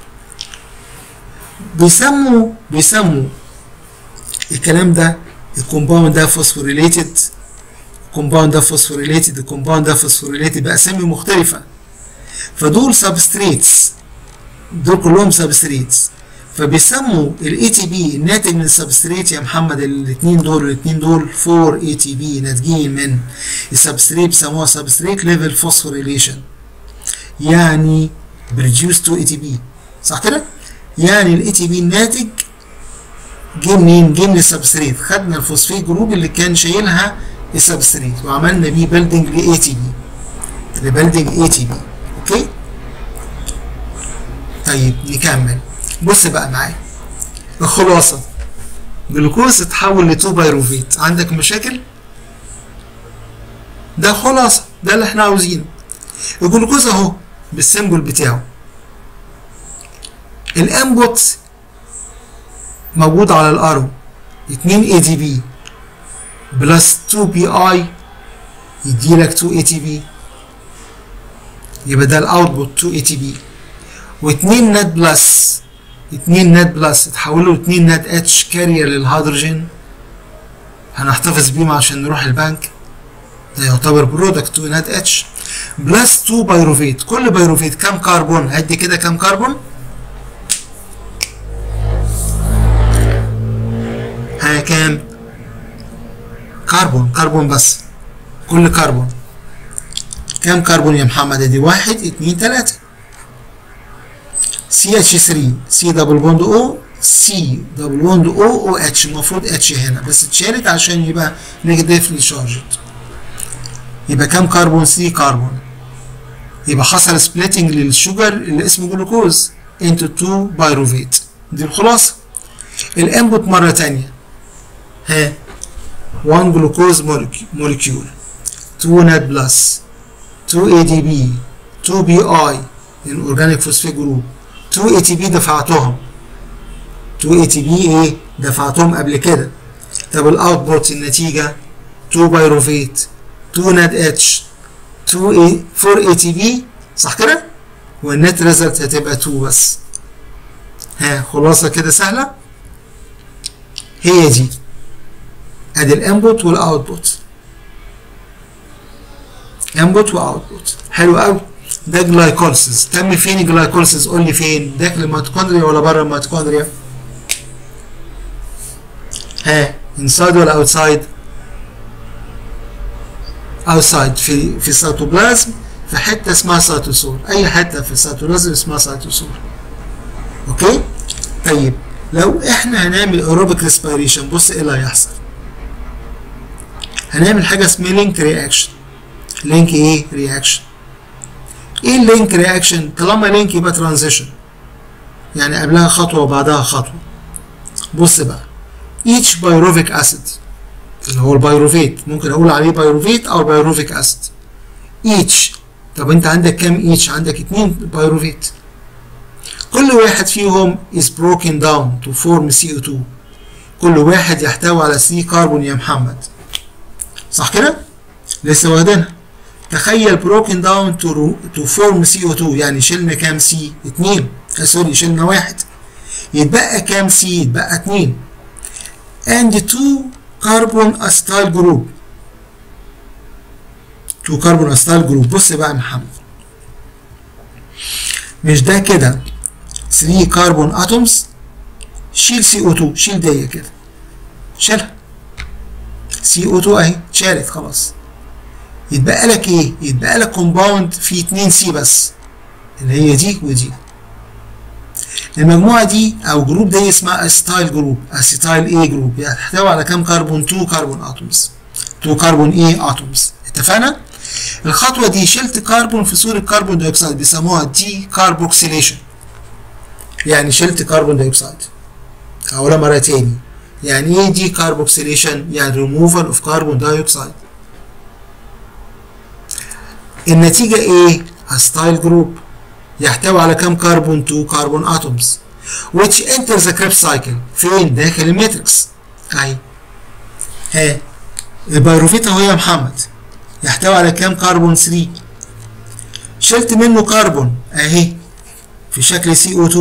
بيسموا بيسموا الكلام ده الكومباوند ده فوسفوريليتد الكومباوند ده فوسفوريليتد الكومباوند ده فوسفوريليتد باسامي مختلفه فدول سبستريتس دول كلهم سبستريتس فبيسموا الاي تي بي الناتج من السبستريت يا محمد الاثنين دول الاثنين دول 4 اي تي بي ناتجين من السبستريت بيسموها سبستريت ليفل فوسفوريليشن يعني بريديوس 2 اي تي بي صح كده؟ يعني الاي تي بي الناتج جه منين؟ جه من السبستريت خدنا الفوسفيت جروب اللي كان شايلها السبستريت وعملنا بيه بيلدنج لاي تي بي لبيلدنج اي تي بي اوكي؟ طيب نكمل بص بقى معايا الخلاصه جلوكوز اتحول ل 2 بايروفيت عندك مشاكل؟ ده خلاصه ده اللي احنا عاوزينه الجلوكوز اهو بالسيمبل بتاعه الانبوت موجود على الارو 2 اي دي بي بلس 2 بي اي يديلك 2 اي تي بي يبقى ده الاوتبوت 2 اي تي بي و2 نت بلس 2 نت بلس اتحولوا 2 نت اتش كارير للهيدروجين هنحتفظ بيهم عشان نروح البنك ده يعتبر برودكت 2 نت اتش بلس 2 بايروفيت كل بايروفيت كام كربون هدي كده كام كربون ها كام كربون كربون بس كل كربون كام كربون يا محمد ادي واحد اتنين تلاتة سي اتش 3 سي دبل بوند او سي دبل بوند او او اتش المفروض اتش هنا بس اتشالت عشان يبقى نيجاتيفلي شارجد يبقى كام كربون سي كربون يبقى حصل سبليتنج للشوجر اللي اسمه جلوكوز انتو 2 بايروفيت دي الخلاصه الانبوت مره تانية ها 1 جلوكوز مولكيول 2 نات بلس 2 اي دي بي 2 بي اي الاورجانيك فوسفيت جروب 2 اي تي بي دفعتهم 2 اي تي بي ايه دفعتهم قبل كده طب الاوتبوت النتيجه 2 بايروفيت 2 نات اتش 2 اي 4 اي تي بي صح كده والنت ريزلت هتبقى 2 بس ها خلاصه كده سهله هي دي ادي الانبوت والاوتبوت انبوت واوتبوت حلو قوي ده جلايكوليسيس تم فين الجلايكوليسيس قول لي فين داخل الميتوكوندريا ولا بره الميتوكوندريا ها انسايد ولا اوتسايد اوتسايد في في السيتوبلازم في حته اسمها سيتوسول اي حته في السيتوبلازم اسمها سيتوسول اوكي طيب لو احنا هنعمل ايروبيك ريسبيريشن بص ايه اللي هيحصل هنعمل حاجه اسمها لينك رياكشن لينك ايه رياكشن ايه اللينك رياكشن طالما لينك يبقى ترانزيشن يعني قبلها خطوه وبعدها خطوه بص بقى each pyruvic acid اللي هو البيروفيت ممكن اقول عليه بيروفيت او بيروفيك اسيد each طب انت عندك كام each عندك اتنين بيروفيت كل واحد فيهم is broken down to form CO2 كل واحد يحتوي على 3 كربون يا محمد صح كده لسه واخدينها تخيل broken down to, to form CO2 يعني شلنا كام سي 2 سوري شلنا واحد يتبقى كام سي يتبقى 2 and 2 carbon acetyl group 2 carbon acetyl group بص بقى يا محمد مش ده كده 3 كربون اتومز شيل سي او 2 شيل دي كده شيلها سي او 2 اهي اتشالت خلاص يتبقى لك ايه يتبقى لك كومباوند فيه 2 سي بس اللي هي دي ودي المجموعه دي او جروب دي اسمها اسيتايل جروب اسيتايل اي جروب يعني تحتوي على كام كربون 2 كربون اتومز 2 كربون ايه اتومز اتفقنا الخطوه دي شلت كربون في صوره كربون دايوكسيد بيسموها دي كاربوكسيليشن يعني شلت كربون دايوكسيد اقولها مره تاني يعني ايه دي كاربوكسيليشن يعني ريموفال اوف كربون دايوكسيد النتيجه ايه هستايل جروب يحتوي على كم كربون 2 كربون اتومز which enter the Krebs cycle فين داخل الماتريكس اهي ها البيروفيت اهو يا محمد يحتوي على كام كربون 3 شلت منه كربون اهي في شكل CO2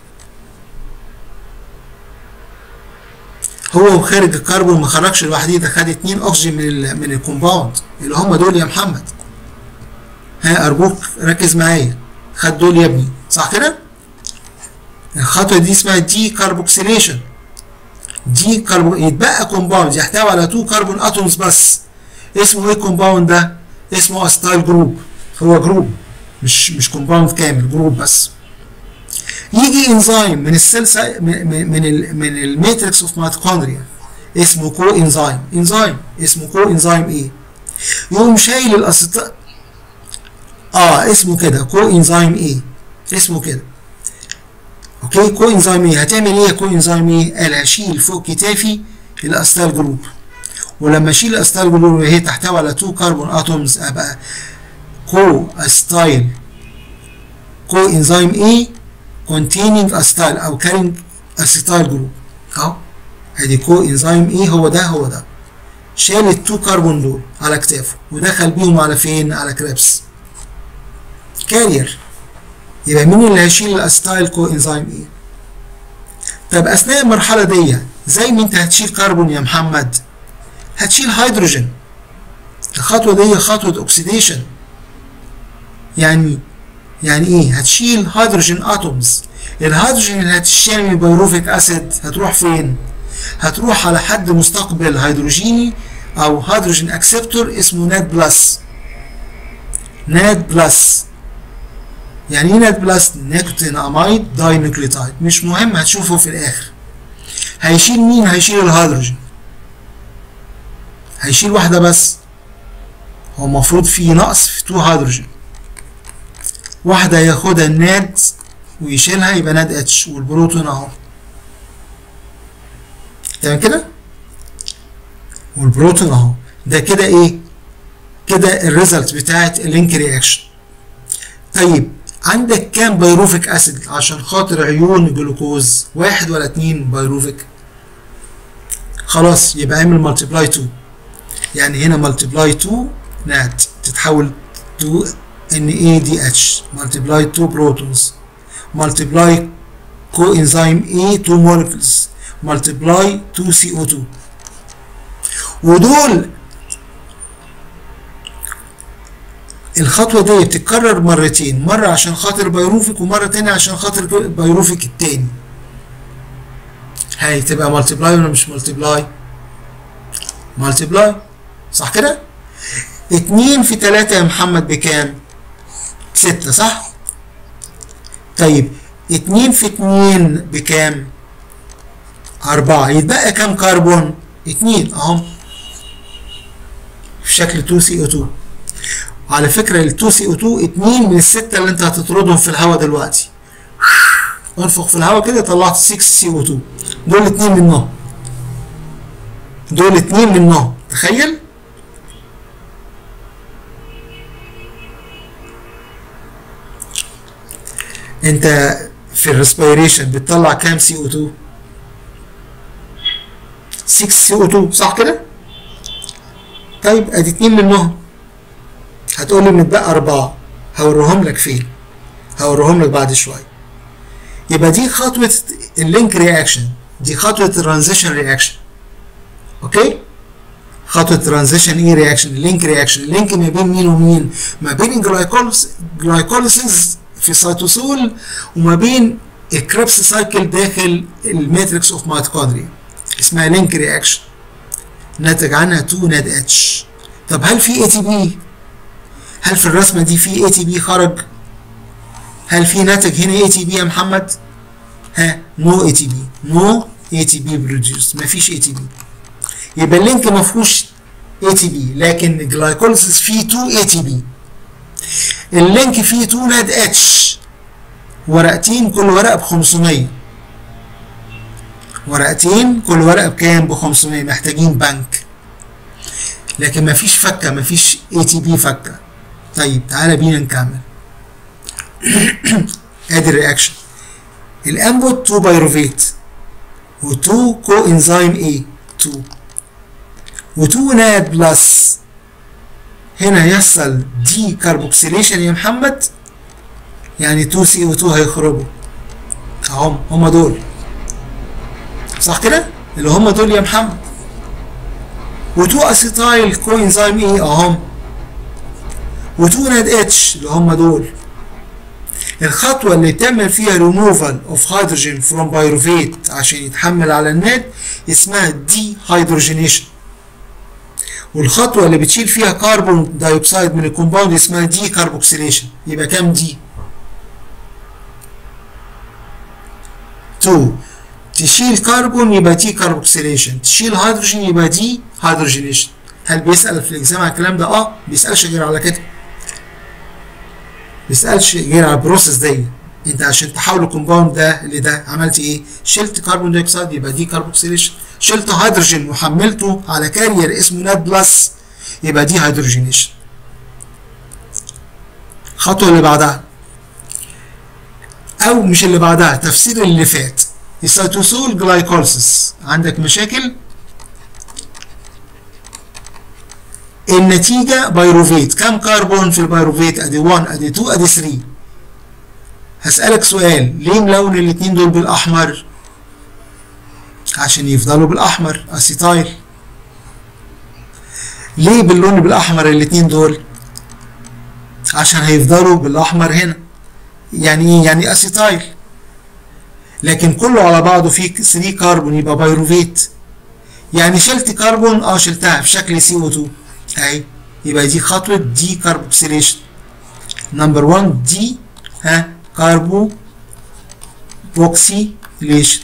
هو وخارج الكربون ما خرجش لوحده ده خد اتنين اكسجين من ال من الكومباوند اللي هم دول يا محمد ها ارجوك ركز معايا خد دول يا ابني صح كده الخطوه دي اسمها دي كاربوكسيليشن دي كربون يتبقى كومباوند يحتوي على 2 كربون اتومز بس اسمه ايه الكومباوند ده اسمه استايل جروب هو جروب مش مش كومباوند كامل جروب بس يجي انزيم من السيل سا... من من ال... من الماتريكس اوف ميتوكوندريا اسمه كو انزيم انزيم اسمه كو انزيم ايه يقوم شايل الاسيتال اه اسمه كده كو انزيم ايه اسمه كده اوكي كو انزيم ايه هتعمل ايه كو انزيم ايه قال هشيل فوق كتافي الاستال جروب ولما اشيل الاستال جروب وهي تحتوي على 2 كربون اتومز ابقى كو استايل كو انزيم ايه containing acetyl او carrying acetyl group اهو ادي كو انزيم ايه هو ده هو ده شال التو كربون دول على كتافه ودخل بيهم على فين على كريبس كارير يبقى مين اللي هيشيل الاسيتايل كو انزيم ايه طب اثناء المرحله دي زي ما انت هتشيل كربون يا محمد هتشيل هيدروجين الخطوه دي خطوه اوكسيديشن يعني يعني ايه هتشيل هيدروجين اتومز الهيدروجين اللي هتشيل من البيروفيك اسيد هتروح فين هتروح على حد مستقبل هيدروجيني او هيدروجين اكسبتور اسمه نات بلس نات بلس يعني ايه نات بلس نيكوتين امايد داي نيوكليوتايد مش مهم هتشوفه في الاخر هيشيل مين هيشيل الهيدروجين هيشيل واحده بس هو المفروض في نقص في 2 هيدروجين واحدة ياخدها الناد ويشيلها يبقى ناد اتش والبروتون اهو تمام كده والبروتون اهو ده كده ايه كده الريزلت بتاعت اللينك رياكشن طيب عندك كام بيروفيك اسيد عشان خاطر عيون الجلوكوز واحد ولا اتنين بيروفيك خلاص يبقى اعمل ملتبلاي 2 يعني هنا ملتبلاي 2 نات تتحول to NADH multiply 2 protons multiply coenzyme A 2 molecules multiply 2 CO2 ودول الخطوة دي بتتكرر مرتين مرة عشان خاطر بيروفيك ومرة تانية عشان خاطر بيروفيك التاني هاي تبقى مالتيبلاي ولا مش مالتيبلاي مالتيبلاي صح كده اتنين في تلاتة يا محمد بكام ستة صح طيب اتنين في اتنين بكام أربعة يتبقى كام كربون اتنين اهم في شكل 2 سي او 2 على فكرة ال 2 سي او 2 اتنين من الستة اللي انت هتطردهم في الهواء دلوقتي انفخ في الهواء كده طلعت 6 سي او 2 دول اتنين منهم دول اتنين منهم تخيل انت في الريسبيريشن بتطلع كام سي او 2 6 سي او 2 صح كده طيب ادي اتنين منهم هتقول لي متبقى اربعه هوريهم لك فين هوريهم لك بعد شويه يبقى دي خطوه اللينك رياكشن دي خطوه الترانزيشن رياكشن اوكي خطوه ترانزيشن ايه رياكشن اللينك رياكشن اللينك ما بين مين ومين ما بين الجلايكوليسيس في السيتوسول وما بين الكريبس سايكل داخل الماتريكس اوف ميتوكوندريا اسمها لينك رياكشن ناتج عنها 2 ناد اتش طب هل في اي تي بي هل في الرسمه دي في اي تي بي خرج هل في ناتج هنا اي تي بي يا محمد ها نو اي تي بي نو اي تي بي بروديوس مفيش اي تي بي يبقى اللينك ما فيهوش اي تي بي لكن الجلايكوليسيس فيه 2 اي تي بي اللينك فيه 2 ناد اتش ورقتين كل ورقه ب 500 ورقتين كل ورقه بكام ب 500 محتاجين بنك لكن مفيش فكه مفيش اي تي بي فكه طيب تعالى بينا نكمل ادي الرياكشن الانبوت 2 بايروفيت و2 كو انزيم اي 2 و2 ناد بلس هنا يحصل دي كاربوكسيليشن يا محمد يعني 2 سي او 2 هيخرجوا اهم هم دول صح كده اللي هم دول يا محمد و2 اسيتايل كو انزيم اي اهم و2 ناد اتش اللي هم دول الخطوة اللي تعمل فيها removal of hydrogen from pyruvate عشان يتحمل على الناد اسمها دي hydrogenation والخطوة اللي بتشيل فيها كربون دايوكسيد من الكومباوند اسمها دي كاربوكسيليشن يبقى كام دي؟ 2 تشيل كربون يبقى دي كاربوكسيليشن تشيل هيدروجين يبقى دي هيدروجينيشن هل بيسأل في الإجزام على الكلام ده؟ اه بيسألش غير على كده بيسألش غير على البروسيس دي انت عشان تحول الكومباوند ده لده عملت ايه؟ شلت كربون دايوكسيد يبقى دي كاربوكسيليشن شلت هيدروجين وحملته على كارير اسمه ناد بلس يبقى دي هيدروجينيشن الخطوه اللي بعدها او مش اللي بعدها تفسير اللي فات السيتوسول جلايكوليسيس عندك مشاكل النتيجة بايروفيت كم كربون في البايروفيت ادي 1 ادي 2 ادي 3 هسألك سؤال ليه ملون الاتنين دول بالاحمر عشان يفضلوا بالاحمر اسيتايل ليه باللون بالاحمر الاتنين دول عشان هيفضلوا بالاحمر هنا يعني ايه يعني اسيتايل لكن كله على بعضه فيه 3 كربون يبقى بايروفيت يعني شلت كربون اه شلتها في شكل سي او 2 اهي يبقى دي خطوه دي كاربوكسيليشن نمبر 1 دي ها كاربو بوكسيليشن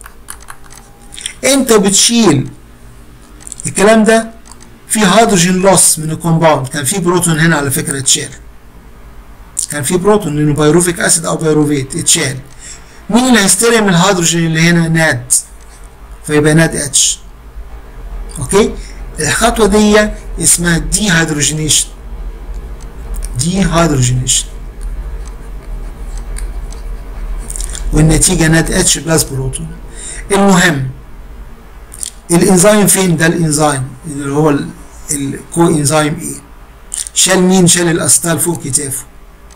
انت بتشيل الكلام ده في هيدروجين لوس من الكومباوند كان في بروتون هنا على فكره اتشال كان في بروتون لانه بايروفيك اسيد او بايروفيت اتشال مين اللي هيستلم الهيدروجين اللي هنا ناد فيبقى ناد اتش اوكي الخطوه دي اسمها دي هيدروجينيشن دي هيدروجينيشن والنتيجه ناد اتش بلس بروتون المهم الانزيم فين ده الانزيم اللي هو الكو انزيم ايه شال مين شال الاسيتال فوق كتافه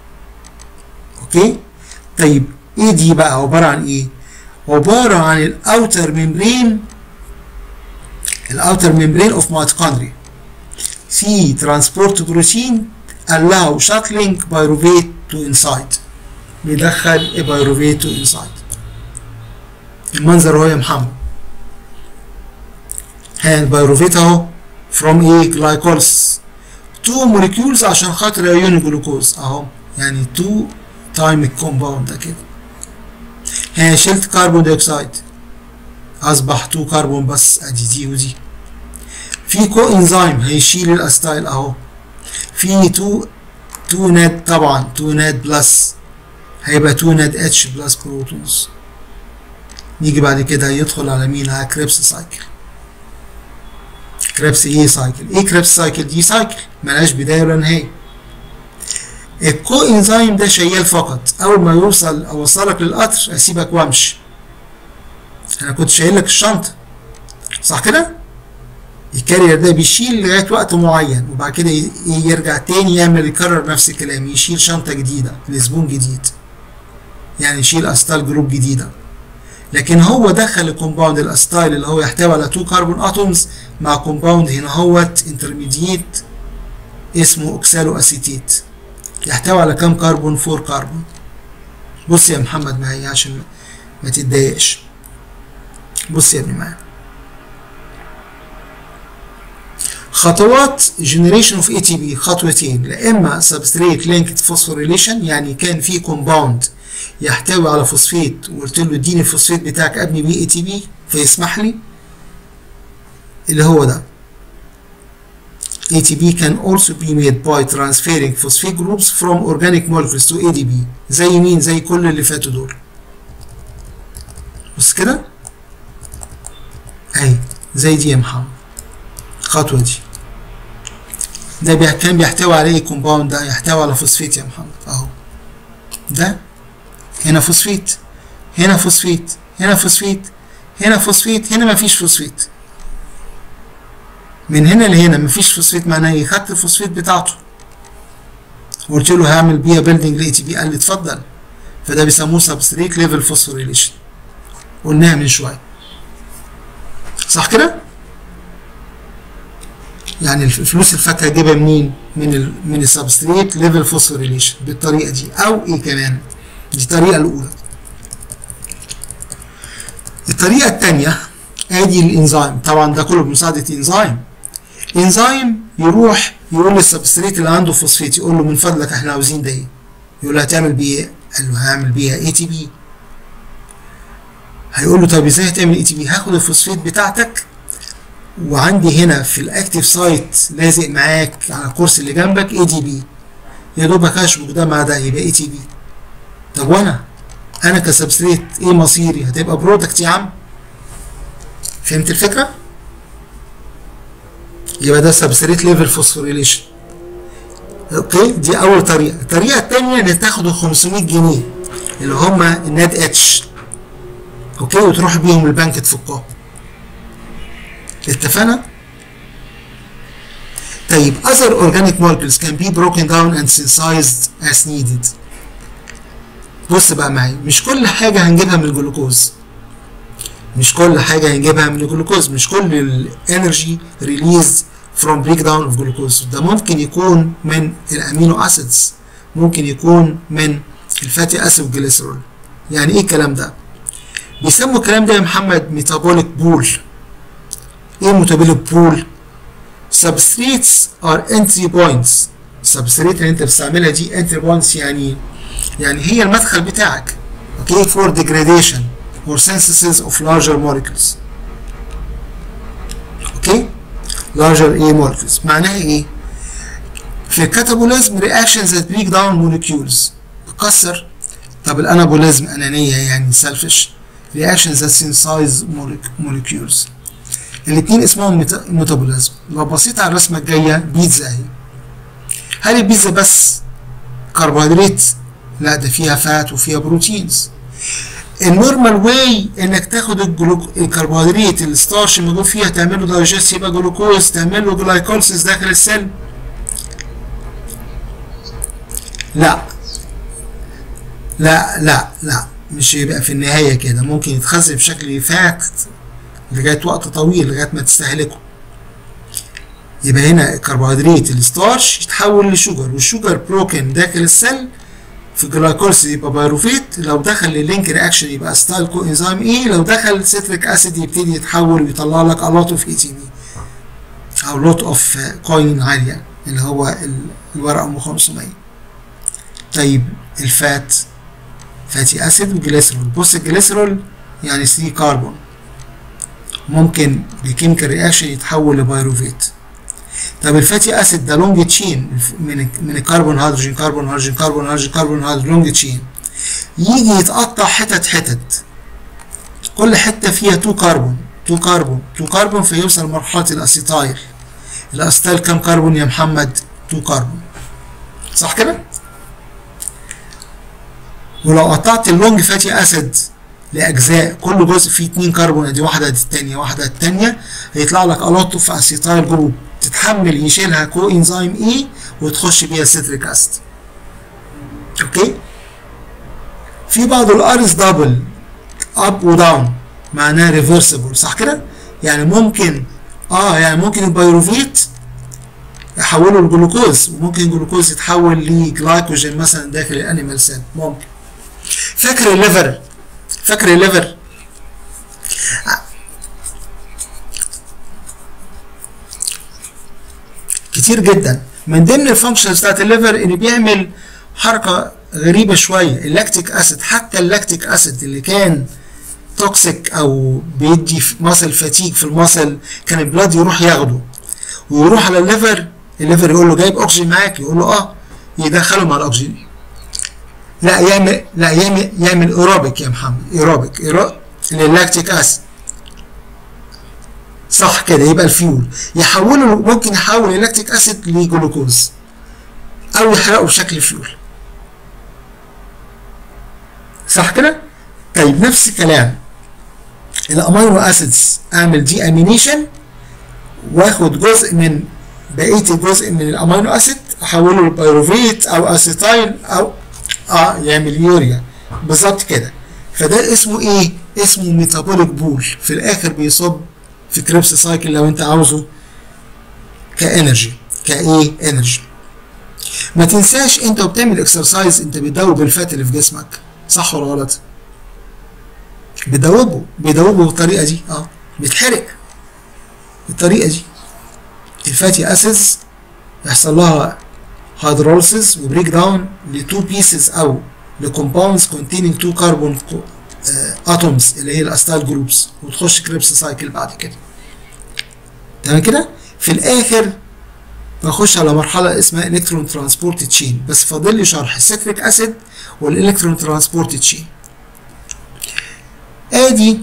اوكي طيب ايه دي بقى عباره عن ايه عباره عن الاوتر ميمبرين الاوتر ميمبرين اوف ميتوكوندريا في ترانسبورت بروتين allow shuttling pyruvate to inside بيدخل pyruvate to inside المنظر هو يا محمد ها البيروفيت اهو from ايه glycolysis two molecules عشان خاطر ايون جلوكوز اهو يعني two تايم الكومباوند ده كده ها شلت كربون دايوكسيد اصبح 2 كربون بس ادي دي ودي في كو انزيم هيشيل الاستايل اهو في 2 2 ناد طبعا 2 ناد بلس هيبقى 2 ناد اتش بلس بروتونز نيجي بعد كده يدخل على مين على كريبس سايكل كريبس ايه سايكل ايه كريبس سايكل دي سايكل ملهاش بدايه ولا نهايه الكو انزيم ده شيال فقط اول ما يوصل اوصلك للقطر اسيبك وامشي انا كنت شايل لك الشنطه صح كده الكارير ده بيشيل لغايه وقت معين وبعد كده يرجع تاني يعمل يكرر نفس الكلام يشيل شنطه جديده لزبون جديد يعني يشيل استال جروب جديده لكن هو دخل الكومباوند الاستايل اللي هو يحتوي على 2 كربون اتومز مع كومباوند هنا هوت انترميديت اسمه اوكسالو اسيتيت يحتوي على كام كربون 4 كربون بص يا محمد معايا عشان ما تتضايقش بص يا ابني معايا خطوات generation of ATP خطوتين لا اما substrate linked phosphorylation يعني كان في كومباوند يحتوي على فوسفيت وقلت له اديني الفوسفيت بتاعك ابني بيه اي تي بي فيسمح لي اللي هو ده ATP can also be made by transferring phosphate groups from organic molecules to ADP زي مين زي كل اللي فاتوا دول بص كده اهي زي دي يا محمد الخطوة دي ده بي- كان بيحتوي على ايه الكومباوند ده يحتوي على فوسفيت يا محمد اهو ده هنا فوسفيت هنا فوسفيت هنا فوسفيت هنا فوسفيت هنا مفيش فوسفيت من هنا لهنا مفيش فوسفيت معناه ايه خدت الفوسفيت بتاعته قلت له هعمل بيها بيلدينج لاي تي بي قال لي اتفضل فده بيسموه سبستريت ليفل فوسفوريليشن قلناها من شويه صح كده يعني الف- الفلوس الفاكهه هجيبها منين من ال من السبستريت ليفل فوسفوريليشن بالطريقه دي او ايه كمان دي الطريقه الاولى الطريقه الثانيه ادي الانزيم طبعا ده كله بمساعده انزيم انزيم يروح يقول للسبستريت اللي عنده فوسفيت يقول له من فضلك احنا عاوزين ده ايه يقول له هتعمل بيه ايه قال له هعمل بيها اي تي بي هيقول له طب ازاي هتعمل اي تي بي هاخد الفوسفيت بتاعتك وعندي هنا في الاكتيف سايت لازق معاك على الكورس اللي جنبك اي دي بي يا دوبك هشبك ده مع ده يبقى اي تي بي طب وانا انا كسبستريت ايه مصيري هتبقى برودكت يا عم فهمت الفكره يبقى ده سبستريت ليفل فوسفوريليشن اوكي دي اول طريقه الطريقه الثانيه انك تاخد ال 500 جنيه اللي هم النات اتش اوكي وتروح بيهم البنك تفكهم اتفقنا طيب other organic molecules can be broken down and synthesized as needed بص بقى معايا مش كل حاجة هنجيبها من الجلوكوز مش كل حاجة هنجيبها من الجلوكوز مش كل الانرجي ريليز from breakdown of glucose ده ممكن يكون من الامينو اسيدز ممكن يكون من الفاتي اسيد والجليسرول يعني ايه الكلام ده بيسموا الكلام ده يا محمد ميتابوليك بول ايه ميتابوليك بول substrates are entry points substrate اللي انت بتستعملها دي entry points يعني يعني هي المدخل بتاعك okay for degradation or synthesis of larger molecules okay larger A molecules معناها ايه في الكاتابوليزم reactions that break down molecules بتكسر طب الانابوليزم انانيه يعني selfish reactions that synthesize molec- molecules الاثنين اسمهم ميتابوليزم لو بصيت على الرسمه الجايه بيتزا اهي هل البيتزا بس كربوهيدرات لا ده فيها فات وفيها بروتينز النورمال واي انك تاخد الجلوك... الكربوهيدرات الستارش الموجود فيها تعمل له دايجست يبقى جلوكوز تعمل له جلايكوليسيس داخل السيل لا لا لا لا مش يبقى في النهايه كده ممكن يتخزن بشكل فات لغايه وقت طويل لغايه ما تستهلكه يبقى هنا الكربوهيدرات الستارش يتحول لشوجر والشوجر بروكن داخل السيل في جلايكوليسيس يبقى بايروفيت لو دخل للينك رياكشن يبقى ستايل كو انزيم اي لو دخل سيتريك اسيد يبتدي يتحول ويطلع لك a lot of اي تي بي او lot of كوين عاليه اللي هو ال- الورقه ام 500 طيب الفات فاتي اسيد وجليسرول بص الجليسرول يعني 3 كربون ممكن بكيميكال رياكشن يتحول لبايروفيت طب الفاتي اسيد ده لونج تشين من من الكربون هيدروجين كربون هيدروجين كربون هيدروجين كربون هيدروجين لونج تشين يجي يتقطع حتت حتت كل حته فيها 2 كربون 2 كربون 2 كربون فيوصل لمرحله الاسيتايل الاسيتايل كام كربون يا محمد 2 كربون صح كده ولو قطعت اللونج فاتي اسيد لاجزاء كل جزء فيه 2 كربون ادي واحده ادي الثانيه واحده ادي الثانيه هيطلع لك الوت في اسيتايل جروب تتحمل يشيلها كو انزيم اي وتخش بيها السيتريك اسيد اوكي في بعض الارز دبل اب وداون معناها ريفرسبل صح كده يعني ممكن اه يعني ممكن البيروفيت يحوله لجلوكوز وممكن الجلوكوز يتحول لجلايكوجين مثلا داخل الانيمال سيل ممكن فاكر الليفر فاكر الليفر كتير جدا من ضمن الفانكشنز بتاعت الليفر ان بيعمل حركه غريبه شويه اللاكتيك اسيد حتى اللاكتيك اسيد اللي كان توكسيك او بيدي ماسل فاتيج في الماسل كان البلاد يروح ياخده ويروح على الليفر الليفر يقول له جايب اكسجين معاك يقول له اه يدخله مع الاكسجين لا يعمل لا يعمل يعمل ايروبيك يا محمد ايروبيك للاكتيك اسيد صح كده يبقى الفيول يحوله ممكن يحول اللاكتيك اسيد لجلوكوز او يحرقه بشكل فيول صح كده طيب نفس الكلام الامينو اسيدز اعمل دي امينيشن واخد جزء من بقيه الجزء من الامينو اسيد احوله لبيروفيت او اسيتايل او اه يعمل يوريا بالظبط كده فده اسمه ايه اسمه ميتابوليك بول في الاخر بيصب في كريبس سايكل لو انت عاوزه كانرجي كايه انرجي ما تنساش انت وبتعمل اكسرسايز انت بتدوب الفات اللي في جسمك صح ولا غلط بيدوبه بيدوبه بالطريقه دي اه بيتحرق بالطريقه دي الفاتي اسيدز يحصل لها هيدروليسيس وبريك داون لتو بيسز او لكومباوندز containing تو كربون اتومز اللي هي الاستايل جروبس وتخش كريبس سايكل بعد كده تمام كده في الاخر بخش على مرحله اسمها الكترون ترانسبورت تشين بس فاضل لي شرح السيتريك اسيد والالكترون ترانسبورت تشين ادي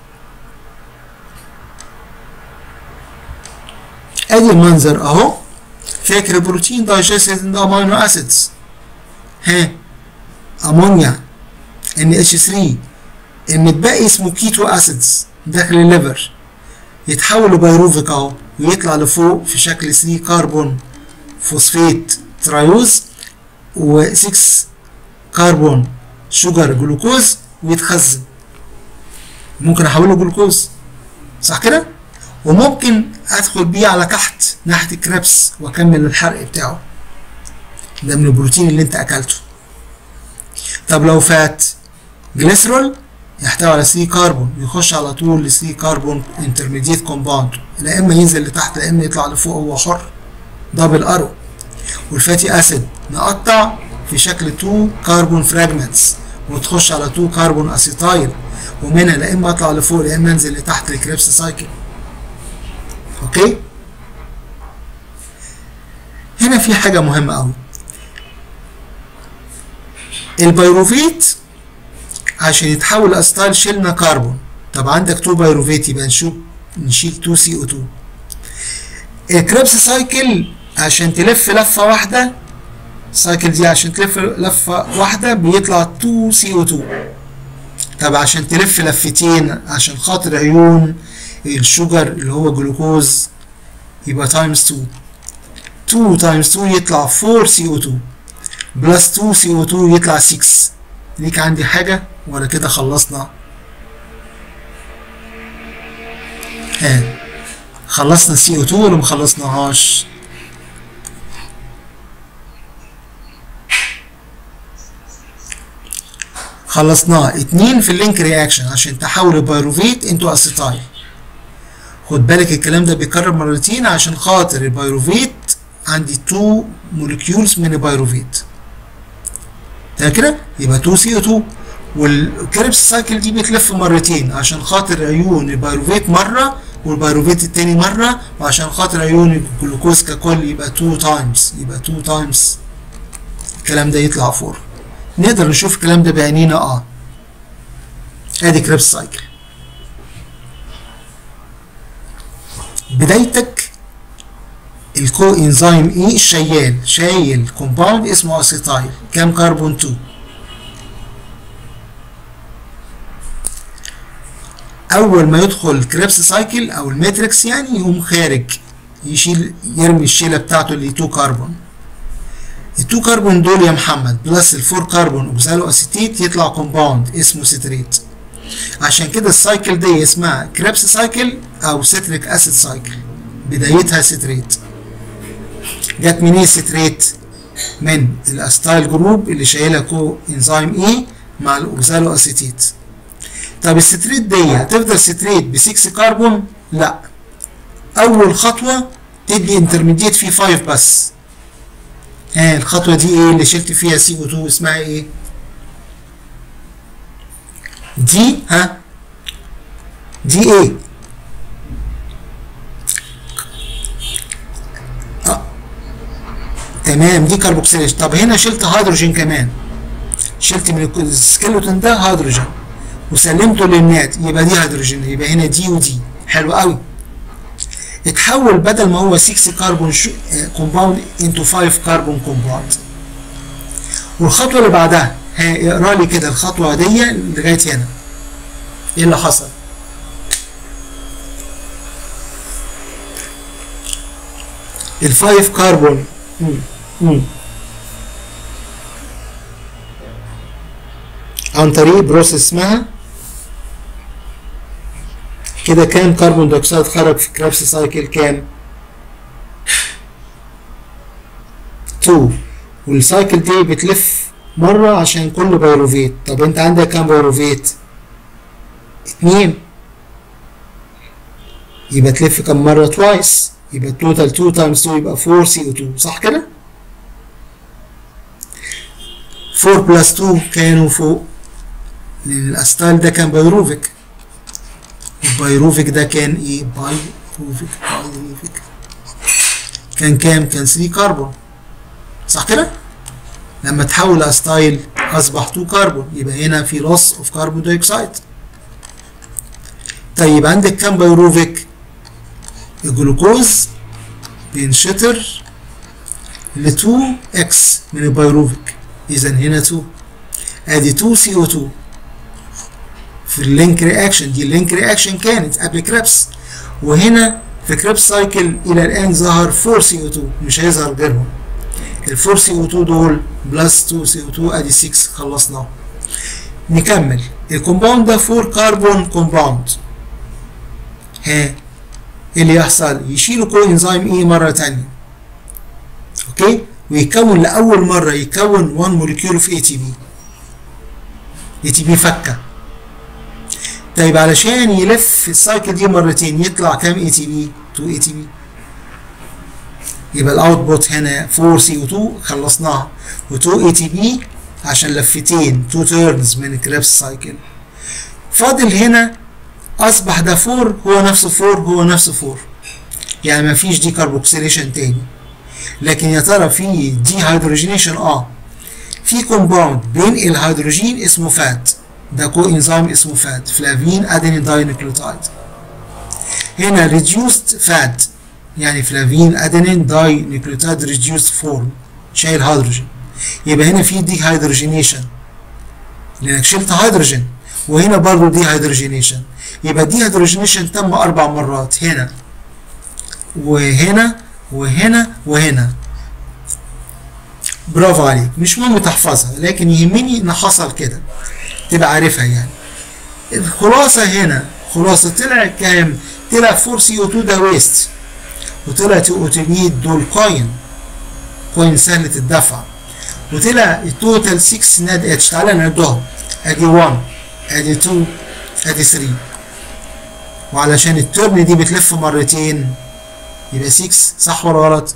ادي المنظر اهو فاكر بروتين دايجستد ان امينو اسيدز ها امونيا ان اتش 3 المتبقي اسمه كيتو اسيدز داخل الليفر يتحول لبيروفيك اهو ويطلع لفوق في شكل 3 كربون فوسفيت ترايوز و6 كربون شوجر جلوكوز ويتخزن ممكن احوله جلوكوز صح كده وممكن ادخل بيه على تحت ناحيه الكريبس واكمل الحرق بتاعه ده من البروتين اللي انت اكلته طب لو فات جليسرول يحتوي على 3 كربون يخش على طول ل 3 كربون انترميديت كومباوند لا اما ينزل لتحت لا اما يطلع لفوق هو حر دبل ارو والفاتي اسيد نقطع في شكل 2 كربون فراجمنتس وتخش على 2 كربون اسيتايل ومنها لا اما اطلع لفوق لا اما انزل لتحت الكريبس سايكل اوكي هنا في حاجه مهمه قوي البيروفيت عشان يتحول اسيتايل شيلنا كربون طب عندك 2 بيروفيت يبقى نشوف نشيل 2 سي او 2 الكريبس سايكل عشان تلف لفه واحده السايكل دي عشان تلف لفه واحده بيطلع 2 سي او 2 طب عشان تلف لفتين عشان خاطر عيون الشوجر اللي هو جلوكوز يبقى تايمز 2 2 تايمز 2 يطلع 4 سي او 2 بلس 2 سي او 2 يطلع 6 ليك عندي حاجة ولا كده خلصنا ها خلصنا سي او 2 ولا مخلصناهاش خلصناه اتنين في اللينك رياكشن عشان تحول البيروفيت انتو اسيتايل خد بالك الكلام ده بيكرر مرتين عشان خاطر البيروفيت عندي 2 مولكيولز من البيروفيت ده كده يبقى 2 سي او 2 والكريبس سايكل دي بتلف مرتين عشان خاطر عيون البيروفيت مره والبيروفيت التاني مره وعشان خاطر عيون الجلوكوز ككل يبقى 2 تايمز يبقى 2 تايمز الكلام ده يطلع فور نقدر نشوف الكلام ده بعينينا اه ادي كريبس سايكل بدايتك الكو انزيم ايه الشيال شايل كومباوند اسمه اسيتايل كام كربون 2 اول ما يدخل كريبس سايكل او الماتريكس يعني يقوم خارج يشيل يرمي الشيله بتاعته اللي 2 كربون التو كربون دول يا محمد بلس الفور كربون اوكسالو اسيتيت يطلع كومباوند اسمه ستريت عشان كده السايكل دي اسمها كريبس سايكل او ستريك اسيد سايكل بدايتها ستريت جت منين الستريت من الاستايل جروب اللي شايلها كو انزيم اي مع الاوكسالو اسيتيت طب الستريت دي هتفضل ستريت ب 6 كربون لا اول خطوه تدي انترميديت فيه 5 بس ها الخطوة دي ايه اللي شلت فيها سي او 2 اسمها ايه؟ دي ها دي ايه؟ اه تمام دي كربوكسيليشن طب هنا شلت هيدروجين كمان شلت من السكيلتون ده هيدروجين وسلمته للنات يبقى دي هيدروجين يبقى هنا دي ودي حلو قوي اتحول بدل ما هو 6 كربون كومباوند انتو 5 كربون كومباوند والخطوه اللي بعدها ها اقرا لي كده الخطوه دي لغايه هنا ايه اللي حصل الفايف كربون مم. مم. عن طريق بروسيس اسمها كده كام كربون دioxide خرج في كرابس سايكل كام 2 والسايكل دي بتلف مرة عشان كل بيروفيت طب انت عندك كام بيروفيت اتنين يبقى تلف كم مرة توايس يبقى التوتال 2 تايمز 2 يبقى 4 سي او 2 صح كده 4 بلس 2 كانوا فوق لان الاستايل ده كان بيروفيك البيروفيك ده كان ايه بايروفيك بايروفيك كان كام كان 3 كربون صح كده لما تحول استايل اصبح 2 كربون يبقى هنا في لوس اوف كربون دايوكسيد طيب عندك كام بيروفيك الجلوكوز بينشطر ل 2 اكس من البيروفيك اذا هنا 2 ادي 2 سي او 2 في اللينك رياكشن دي اللينك رياكشن كانت قبل كريبس وهنا في كريبس سايكل الى الان ظهر 4 سي او 2 مش هيظهر غيرهم ال 4 سي او 2 دول بلس 2 سي او 2 ادي 6 خلصناه نكمل الكومباوند ده 4 كربون كومباوند ها ايه اللي يحصل يشيلوا كو انزيم ايه مره ثانيه اوكي ويكون لاول مره يكون 1 موليكيول اوف اي تي بي اي تي بي فكه طيب علشان يلف السايكل دي مرتين يطلع كام اي تي بي 2 اي تي بي يبقى الاوتبوت هنا 4 سي او 2 خلصناها و2 اي تي بي عشان لفتين 2 تيرنز من الكريبس سايكل فاضل هنا اصبح ده 4 هو نفسه 4 هو نفسه 4 يعني ما فيش دي كاربوكسيليشن تاني لكن يا ترى في دي هيدروجينيشن اه في كومباوند بين الهيدروجين اسمه فات ده كو انزيم اسمه فات فلافين ادينين داينيكلوتايد هنا ريديوست فات يعني فلافين ادينين داي نيوكليوتايد ريديوست فورم شايل هيدروجين يبقى هنا في دي هيدروجينيشن لانك شلت هيدروجين وهنا برضه دي هيدروجينيشن يبقى دي هيدروجينيشن تم اربع مرات هنا وهنا وهنا وهنا برافو عليك مش مهم تحفظها لكن يهمني ان حصل كده تبقى عارفها يعني الخلاصه هنا خلاصه طلع كام طلع 4 سي او 2 ده ويست وطلع اوتيميد دول كوين كوين سهله الدفع وطلع التوتال 6 ناد اتش تعالى نعدهم ادي 1 ادي 2 ادي 3 وعلشان الترن دي بتلف مرتين يبقى 6 صح ولا غلط؟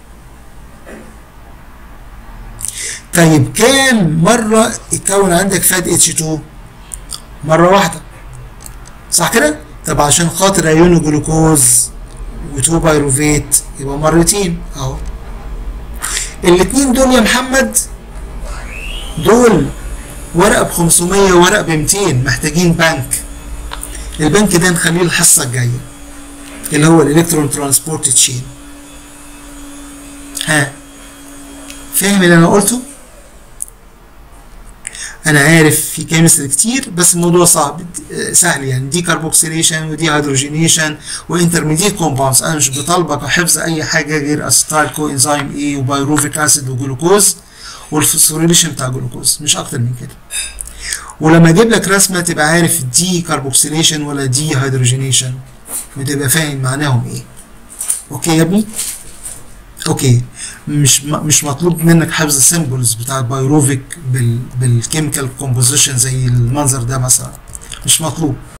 طيب كام مرة اتكون عندك فات اتش 2 مرة واحدة صح كده؟ طب عشان خاطر ايونو جلوكوز و2 بايروفيت يبقى مرتين اهو الاتنين دول يا محمد دول ورقة ب 500 ورقة ب 200 محتاجين بنك البنك ده نخليه الحصة الجاية اللي هو الالكترون ترانسبورت تشين ها فاهم اللي انا قلته؟ انا عارف في كيمستري كتير بس الموضوع صعب سهل يعني دي كاربوكسيليشن ودي هيدروجينيشن وانترميديت كومباوندز انا مش بطالبك حفظ اي حاجه غير اسيتايل كو انزيم اي وبايروفيك اسيد وجلوكوز والفوسفوريليشن بتاع جلوكوز مش اكتر من كده ولما اجيب لك رسمه تبقى عارف دي كاربوكسيليشن ولا دي هيدروجينيشن وتبقى فاهم معناهم ايه اوكي يا ابني اوكي مش مش مطلوب منك حفظ السيمبلز بتاع البايروفيك بال بالكيميكال كومبوزيشن زي المنظر ده مثلا مش مطلوب